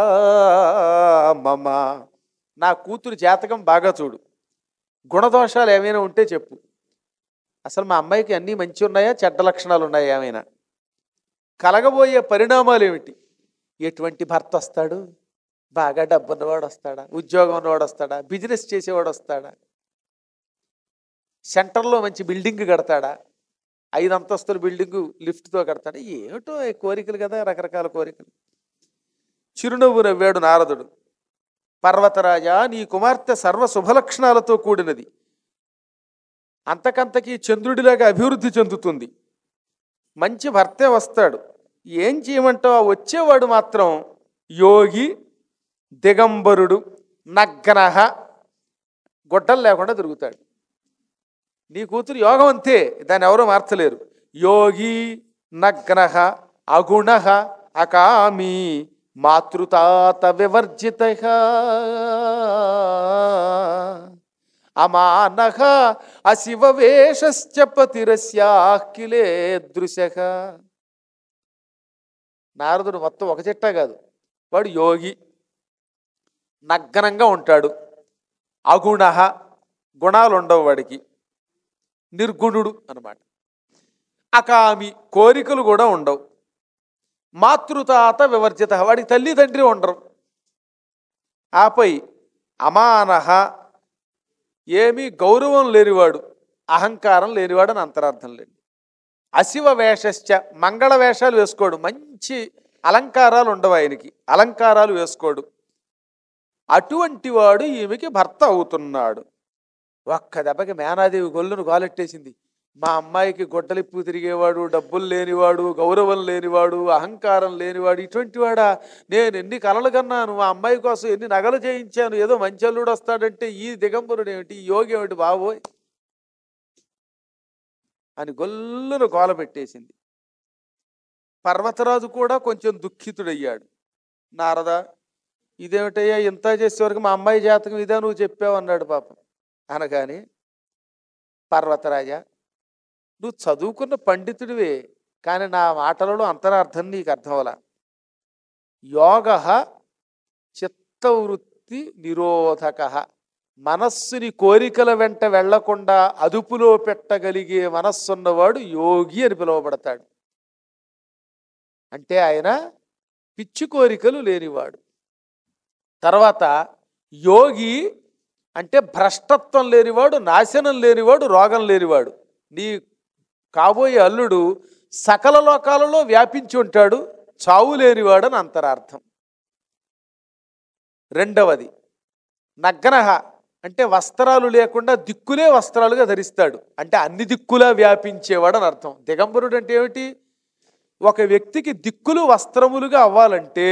మమ నా కూతురు జాతకం బాగా చూడు గుణదోషాలు ఏమైనా ఉంటే చెప్పు అసలు మా అమ్మాయికి అన్నీ మంచి ఉన్నాయా చెడ్డ లక్షణాలు ఉన్నాయా ఏమైనా కలగబోయే పరిణామాలు ఏమిటి ఎటువంటి భర్త వస్తాడు బాగా డబ్బు ఉన్నవాడు వస్తాడా ఉద్యోగం ఉన్నవాడు వస్తాడా బిజినెస్ చేసేవాడు వస్తాడా సెంటర్లో మంచి బిల్డింగ్ కడతాడా ఐదు అంతస్తుల బిల్డింగు లిఫ్ట్తో కడతాడా ఏమిటో ఈ కోరికలు కదా రకరకాల కోరికలు చిరునవ్వు నవ్వాడు నారదుడు పర్వతరాజా నీ కుమార్తె సర్వ శుభలక్షణాలతో కూడినది అంతకంతకీ చంద్రుడిలాగా అభివృద్ధి చెందుతుంది మంచి భర్తే వస్తాడు ఏం చేయమంటావు ఆ వచ్చేవాడు మాత్రం యోగి దిగంబరుడు నగ్నహ గొడ్డలు లేకుండా తిరుగుతాడు నీ కూతురు యోగం అంతే దాన్ని ఎవరూ మార్చలేరు యోగి నగ్నహ అగుణ అకామి మాతృతాత వివర్జిత అమానహ అశివవేషశ్చ పతిరస్యాకిలే దృశ నారదుడు మొత్తం ఒక చెట్ట కాదు వాడు యోగి నగ్నంగా ఉంటాడు అగుణ గుణాలు ఉండవు వాడికి నిర్గుణుడు అన్నమాట అకామి కోరికలు కూడా ఉండవు మాతృతాత వివర్జిత వాడికి తల్లి తండ్రి ఉండరు ఆపై అమానహ ఏమీ గౌరవం లేనివాడు అహంకారం లేనివాడు అని అంతరార్థం లేదు అశివ వేషశ్చ మంగళ వేషాలు వేసుకోడు మంచి అలంకారాలు ఉండవు ఆయనకి అలంకారాలు వేసుకోడు అటువంటి వాడు ఈమెకి భర్త అవుతున్నాడు ఒక్క దెబ్బకి మేనాదేవి గొల్లును గోలెట్టేసింది మా అమ్మాయికి గొడ్డలిప్పు తిరిగేవాడు డబ్బులు లేనివాడు గౌరవం లేనివాడు అహంకారం లేనివాడు ఇటువంటి వాడా నేను ఎన్ని కలలు కన్నాను మా అమ్మాయి కోసం ఎన్ని నగలు చేయించాను ఏదో మంచల్లుడు వస్తాడంటే ఈ దిగంబరుడు ఏమిటి ఈ యోగి ఏమిటి బాబోయ్ అని గొల్లును గోల పెట్టేసింది పర్వతరాజు కూడా కొంచెం దుఃఖితుడయ్యాడు నారద ఇదేమిటయ్యా ఇంత చేసేవరకు మా అమ్మాయి జాతకం ఇదే నువ్వు చెప్పావు అన్నాడు పాపం అనగానే పర్వతరాజా నువ్వు చదువుకున్న పండితుడివే కానీ నా మాటలలో అంతరార్థం నీకు అర్థం అవలా యోగ చిత్తవృత్తి నిరోధక మనస్సుని కోరికల వెంట వెళ్లకుండా అదుపులో పెట్టగలిగే మనస్సున్నవాడు యోగి అని పిలువబడతాడు అంటే ఆయన పిచ్చి కోరికలు లేనివాడు తర్వాత యోగి అంటే భ్రష్టత్వం లేనివాడు నాశనం లేనివాడు రోగం లేనివాడు నీ కాబోయే అల్లుడు సకల లోకాలలో వ్యాపించి ఉంటాడు చావు లేనివాడు అని అంతరార్థం రెండవది నగ్నహ అంటే వస్త్రాలు లేకుండా దిక్కులే వస్త్రాలుగా ధరిస్తాడు అంటే అన్ని దిక్కులా వ్యాపించేవాడు అని అర్థం దిగంబరుడు అంటే ఏమిటి ఒక వ్యక్తికి దిక్కులు వస్త్రములుగా అవ్వాలంటే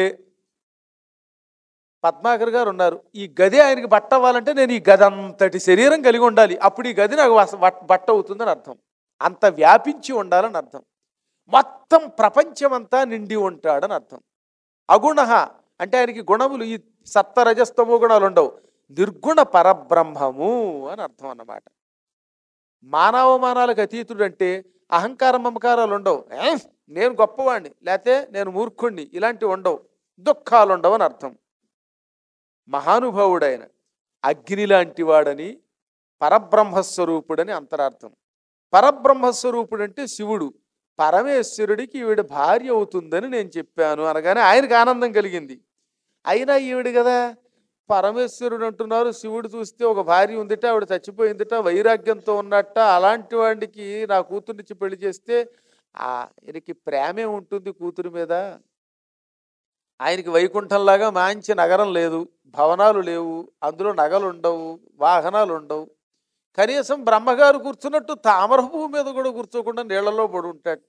పద్మాకర్ గారు ఉన్నారు ఈ గది ఆయనకి బట్ట అవ్వాలంటే నేను ఈ గది అంతటి శరీరం కలిగి ఉండాలి అప్పుడు ఈ గది నాకు వస్- బట్- బట్ట అవుతుందని అర్థం అంత వ్యాపించి ఉండాలని అర్థం మొత్తం ప్రపంచమంతా నిండి ఉంటాడని అర్థం అగుణ అంటే ఆయనకి గుణములు ఈ సప్త రజస్తమో గుణాలు ఉండవు నిర్గుణ పరబ్రహ్మము అని అర్థం అన్నమాట మానవమానాలకు అతీతుడు అంటే అహంకార మమకారాలు ఉండవు ఏ, నేను గొప్పవాణ్ణి లేతే నేను మూర్ఖుణ్ణి ఇలాంటివి ఉండవు దుఃఖాలు ఉండవు అని అర్థం మహానుభావుడైన అగ్ని లాంటి వాడని పరబ్రహ్మస్వరూపుడని అంతరార్థం పరబ్రహ్మస్వరూపుడు అంటే శివుడు పరమేశ్వరుడికి ఈవిడ భార్య అవుతుందని నేను చెప్పాను అనగానే ఆయనకు ఆనందం కలిగింది అయినా ఈవిడ కదా పరమేశ్వరుడు అంటున్నారు శివుడు చూస్తే ఒక భార్య ఉందిట ఆవిడ చచ్చిపోయిందిట వైరాగ్యంతో ఉన్నట్ట అలాంటి వాడికి నా కూతుర్నిచ్చి పెళ్లి చేస్తే ఆ ఆయనకి ప్రేమే ఉంటుంది కూతురు మీద ఆయనకి వైకుంఠంలాగా మంచి నగరం లేదు భవనాలు లేవు అందులో నగలు ఉండవు వాహనాలు ఉండవు కనీసం బ్రహ్మగారు కూర్చున్నట్టు తామర పువ్వు మీద కూడా కూర్చోకుండా నీళ్లలో పడి ఉంటాడట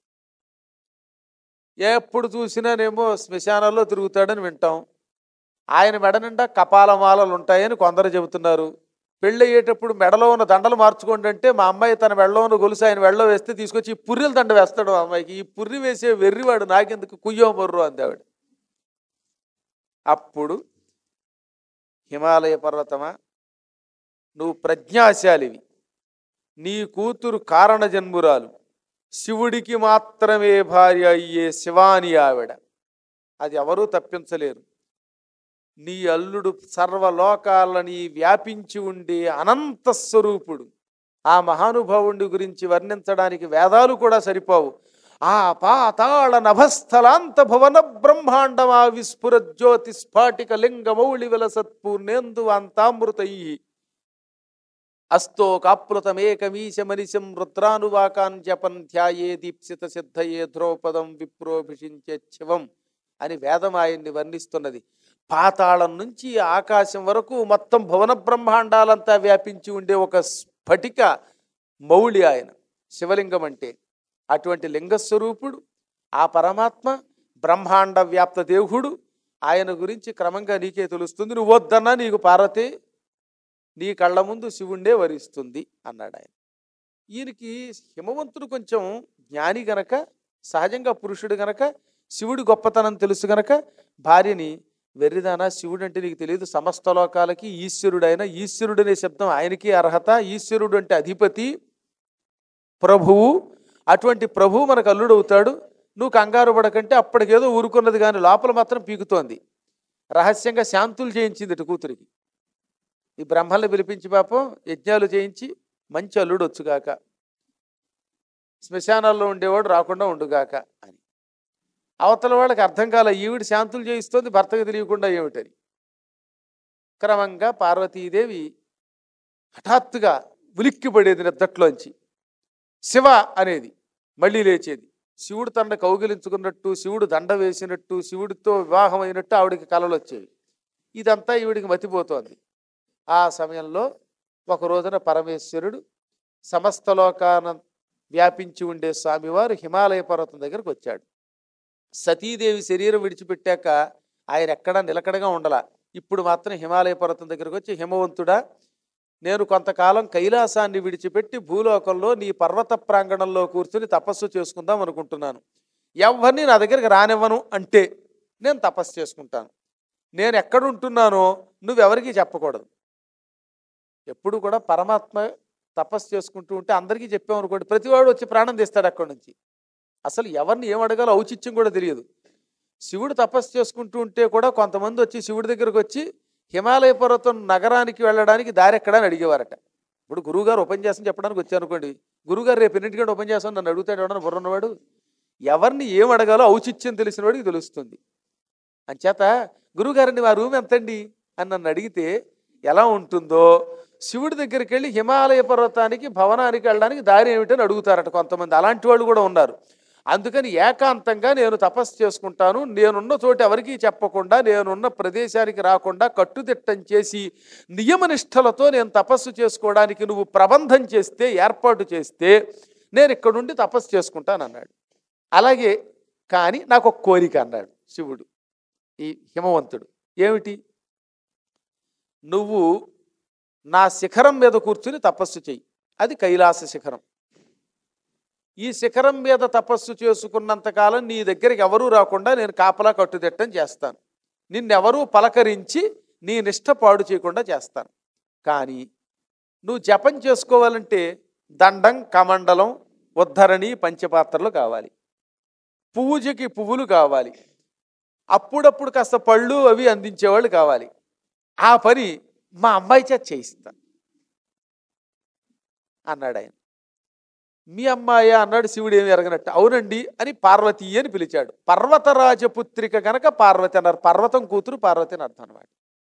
ఎప్పుడు చూసినానేమో శ్మశానాల్లో తిరుగుతాడని వింటాం ఆయన మెడ నిండా కపాలమాలలు ఉంటాయని కొందరు చెబుతున్నారు పెళ్ళి అయ్యేటప్పుడు మెడలో ఉన్న దండలు మార్చుకోండి అంటే మా అమ్మాయి తన మెడలో ఉన్న గొలుసు ఆయన మెడలో వేస్తే తీసుకొచ్చి ఈ పుర్రెల దండ వేస్తాడు మా అమ్మాయికి ఈ పుర్రి వేసే వెర్రివాడు నాకెందుకు కుయ్యో మొర్రు అంది ఆవిడ అప్పుడు హిమాలయ పర్వతమా నువ్వు ప్రజ్ఞాశాలివి నీ కూతురు కారణ జన్మురాలు శివుడికి మాత్రమే భార్య అయ్యే శివాని ఆవిడ అది ఎవరూ తప్పించలేరు నీ అల్లుడు సర్వలోకాలని వ్యాపించి ఉండే అనంత స్వరూపుడు ఆ మహానుభావుడి గురించి వర్ణించడానికి వేదాలు కూడా సరిపోవు ఆ పాతాళ నభస్థలాంత భువన బ్రహ్మాండమా విస్ఫుర జ్యోతి స్ఫాటిక లింగ మౌళి విలసత్పూర్ణేందు అంతామృతై అస్తో కాప్లుతమేకమీశ మనిశం రుద్రానువాకాన్ జపన్ ధ్యాయే దీప్సిత సిద్ధయే ధ్రువపదం విప్రోభిషించే శివం అని వేదం ఆయన్ని వర్ణిస్తున్నది పాతాళం నుంచి ఆకాశం వరకు మొత్తం భువన బ్రహ్మాండాలంతా వ్యాపించి ఉండే ఒక స్ఫటిక మౌళి ఆయన శివలింగం అంటే అటువంటి లింగస్వరూపుడు ఆ పరమాత్మ బ్రహ్మాండ వ్యాప్త దేవుడు ఆయన గురించి క్రమంగా నీకే తెలుస్తుంది నువ్వు వద్దన్నా నీకు పార్వతి నీ కళ్ళ ముందు శివుండే వరిస్తుంది అన్నాడు ఆయన ఈయనకి హిమవంతుడు కొంచెం జ్ఞాని గనక సహజంగా పురుషుడు గనక శివుడి గొప్పతనం తెలుసు గనక భార్యని వెర్రిదానా శివుడు అంటే నీకు తెలియదు సమస్త లోకాలకి ఈశ్వరుడైన ఈశ్వరుడు అనే శబ్దం ఆయనకి అర్హత ఈశ్వరుడు అంటే అధిపతి ప్రభువు అటువంటి ప్రభువు మనకు అల్లుడు అవుతాడు నువ్వు కంగారు పడకంటే అప్పటికేదో ఊరుకున్నది కానీ లోపల మాత్రం పీకుతోంది రహస్యంగా శాంతులు చేయించింది ఇటు కూతురికి ఈ బ్రహ్మల్ని పిలిపించి పాపం యజ్ఞాలు చేయించి మంచి అల్లుడు వచ్చుగాక శ్మశానాల్లో ఉండేవాడు రాకుండా ఉండుగాక అని అవతల వాళ్ళకి అర్థం కాల ఈవిడ శాంతులు చేయిస్తోంది భర్తకు తెలియకుండా ఏమిటని క్రమంగా పార్వతీదేవి హఠాత్తుగా ఉలిక్కిపడేది నిద్దట్లోంచి శివ అనేది మళ్ళీ లేచేది శివుడు తన కౌగిలించుకున్నట్టు శివుడు దండ వేసినట్టు శివుడితో వివాహం అయినట్టు ఆవిడికి కలలు వచ్చేవి ఇదంతా ఈవిడికి మతిపోతోంది ఆ సమయంలో ఒక రోజున పరమేశ్వరుడు సమస్త లోకాన వ్యాపించి ఉండే స్వామివారు హిమాలయ పర్వతం దగ్గరకు వచ్చాడు సతీదేవి శరీరం విడిచిపెట్టాక ఆయన ఎక్కడా నిలకడగా ఉండలా ఇప్పుడు మాత్రం హిమాలయ పర్వతం దగ్గరకు వచ్చి హిమవంతుడా నేను కొంతకాలం కైలాసాన్ని విడిచిపెట్టి భూలోకంలో నీ పర్వత ప్రాంగణంలో కూర్చుని తపస్సు చేసుకుందాం అనుకుంటున్నాను ఎవరిని నా దగ్గరికి రానివ్వను అంటే నేను తపస్సు చేసుకుంటాను నేను ఎక్కడ ఉంటున్నానో నువ్వెవరికీ చెప్పకూడదు ఎప్పుడు కూడా పరమాత్మ తపస్సు చేసుకుంటూ ఉంటే అందరికీ చెప్పామనుకోండి ప్రతివాడు వచ్చి ప్రాణం తీస్తాడు అక్కడి నుంచి అసలు ఎవరిని ఏం అడగాలో ఔచిత్యం కూడా తెలియదు శివుడు తపస్సు చేసుకుంటూ ఉంటే కూడా కొంతమంది వచ్చి శివుడి దగ్గరకు వచ్చి హిమాలయ పర్వతం నగరానికి వెళ్ళడానికి దారి ఎక్కడా అని అడిగేవారట ఇప్పుడు గురువుగారు ఉపన్యాసం చెప్పడానికి వచ్చారు అనుకోండి గురువుగారు రేపు ఎన్నింటికంటే ఉపన్యాసం నన్ను అడుగుతాడు ఎవడన్నా బుర్రన్నవాడు ఎవరిని ఏం అడగాలో ఔచిత్యం తెలిసిన వాడికి తెలుస్తుంది అంచేత గురువుగారిని మా రూమ్ ఎంతండి అని నన్ను అడిగితే ఎలా ఉంటుందో శివుడి దగ్గరికి వెళ్ళి హిమాలయ పర్వతానికి భవనానికి వెళ్ళడానికి దారి ఏమిటని అడుగుతారట కొంతమంది అలాంటి వాళ్ళు కూడా ఉన్నారు అందుకని ఏకాంతంగా నేను తపస్సు చేసుకుంటాను నేనున్న చోటు ఎవరికీ చెప్పకుండా నేనున్న ప్రదేశానికి రాకుండా కట్టుదిట్టం చేసి నియమనిష్టలతో నేను తపస్సు చేసుకోవడానికి నువ్వు ప్రబంధం చేస్తే ఏర్పాటు చేస్తే నేను ఇక్కడ నుండి తపస్సు చేసుకుంటాను అన్నాడు అలాగే కానీ నాకు ఒక కోరిక అన్నాడు శివుడు ఈ హిమవంతుడు ఏమిటి నువ్వు నా శిఖరం మీద కూర్చుని తపస్సు చెయ్యి అది కైలాస శిఖరం ఈ శిఖరం మీద తపస్సు చేసుకున్నంతకాలం నీ దగ్గరికి ఎవరూ రాకుండా నేను కాపలా కట్టుదిట్టం చేస్తాను నిన్నెవరూ పలకరించి నీ నిష్ట పాడు చేయకుండా చేస్తాను కానీ నువ్వు జపం చేసుకోవాలంటే దండం కమండలం ఉద్ధరణి పంచపాత్రలు కావాలి పూజకి పువ్వులు కావాలి అప్పుడప్పుడు కాస్త పళ్ళు అవి అందించేవాళ్ళు కావాలి ఆ పని మా అమ్మాయి చేత చేయిస్తా అన్నాడు ఆయన మీ అమ్మాయ అన్నాడు శివుడు ఏమి ఎరగనట్టు అవునండి అని పార్వతి అని పిలిచాడు పర్వతరాజపుత్రిక గనక పార్వతి అన్నారు పర్వతం కూతురు పార్వతి అని అర్థం అనమాట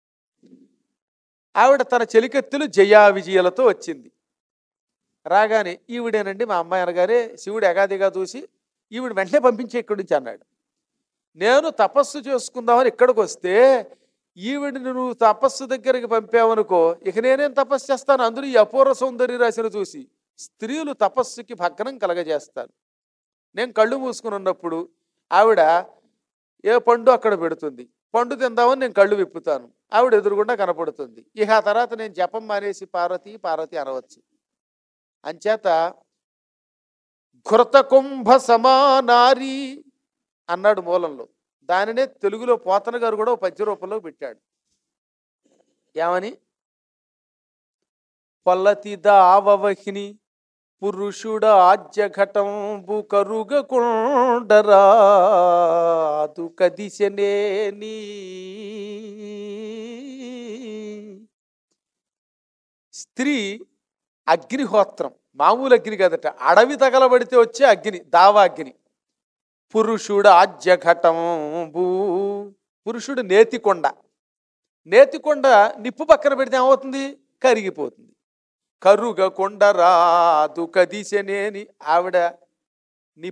ఆవిడ తన చెలికెత్తులు జయా విజయాలతో వచ్చింది రాగానే ఈవిడేనండి మా అమ్మాయి అనగానే శివుడు ఎగాదిగా చూసి ఈవిడ వెంటనే పంపించే ఇక్కడి నుంచి అన్నాడు నేను తపస్సు చేసుకుందామని ఇక్కడికి వస్తే ఈవిడిని నువ్వు తపస్సు దగ్గరికి పంపావనుకో ఇక నేనేం తపస్సు చేస్తాను అందరూ ఈ అపూర్వ సౌందర్య రాశిని చూసి స్త్రీలు తపస్సుకి భగ్నం కలగజేస్తారు నేను కళ్ళు మూసుకుని ఉన్నప్పుడు ఆవిడ ఏ పండు అక్కడ పెడుతుంది పండు తిందామని నేను కళ్ళు విప్పుతాను ఆవిడ ఎదురుగుండా కనపడుతుంది ఇక ఆ తర్వాత నేను జపం మానేసి పార్వతి పార్వతి అనవచ్చు అంచేత ఘృత కుంభ సమానారి అన్నాడు మూలంలో దానినే తెలుగులో పోతన గారు కూడా ఒక పద్య రూపంలో పెట్టాడు ఏమని పొల్లతి దావవహిని పురుషుడ ఆజ్యఘటంబు కరుగకుండరాదు కదిశనేని స్త్రీ అగ్నిహోత్రం మామూలు అగ్ని కదట అడవి తగలబడితే వచ్చే అగ్ని దావా అగ్ని పురుషుడు ఆజ్యఘటంబు పురుషుడు నేతికొండ నేతికొండ నిప్పు పక్కన పెడితే ఏమవుతుంది కరిగిపోతుంది కరుగ కొండ రాదు కదిశనేని ఆవిడ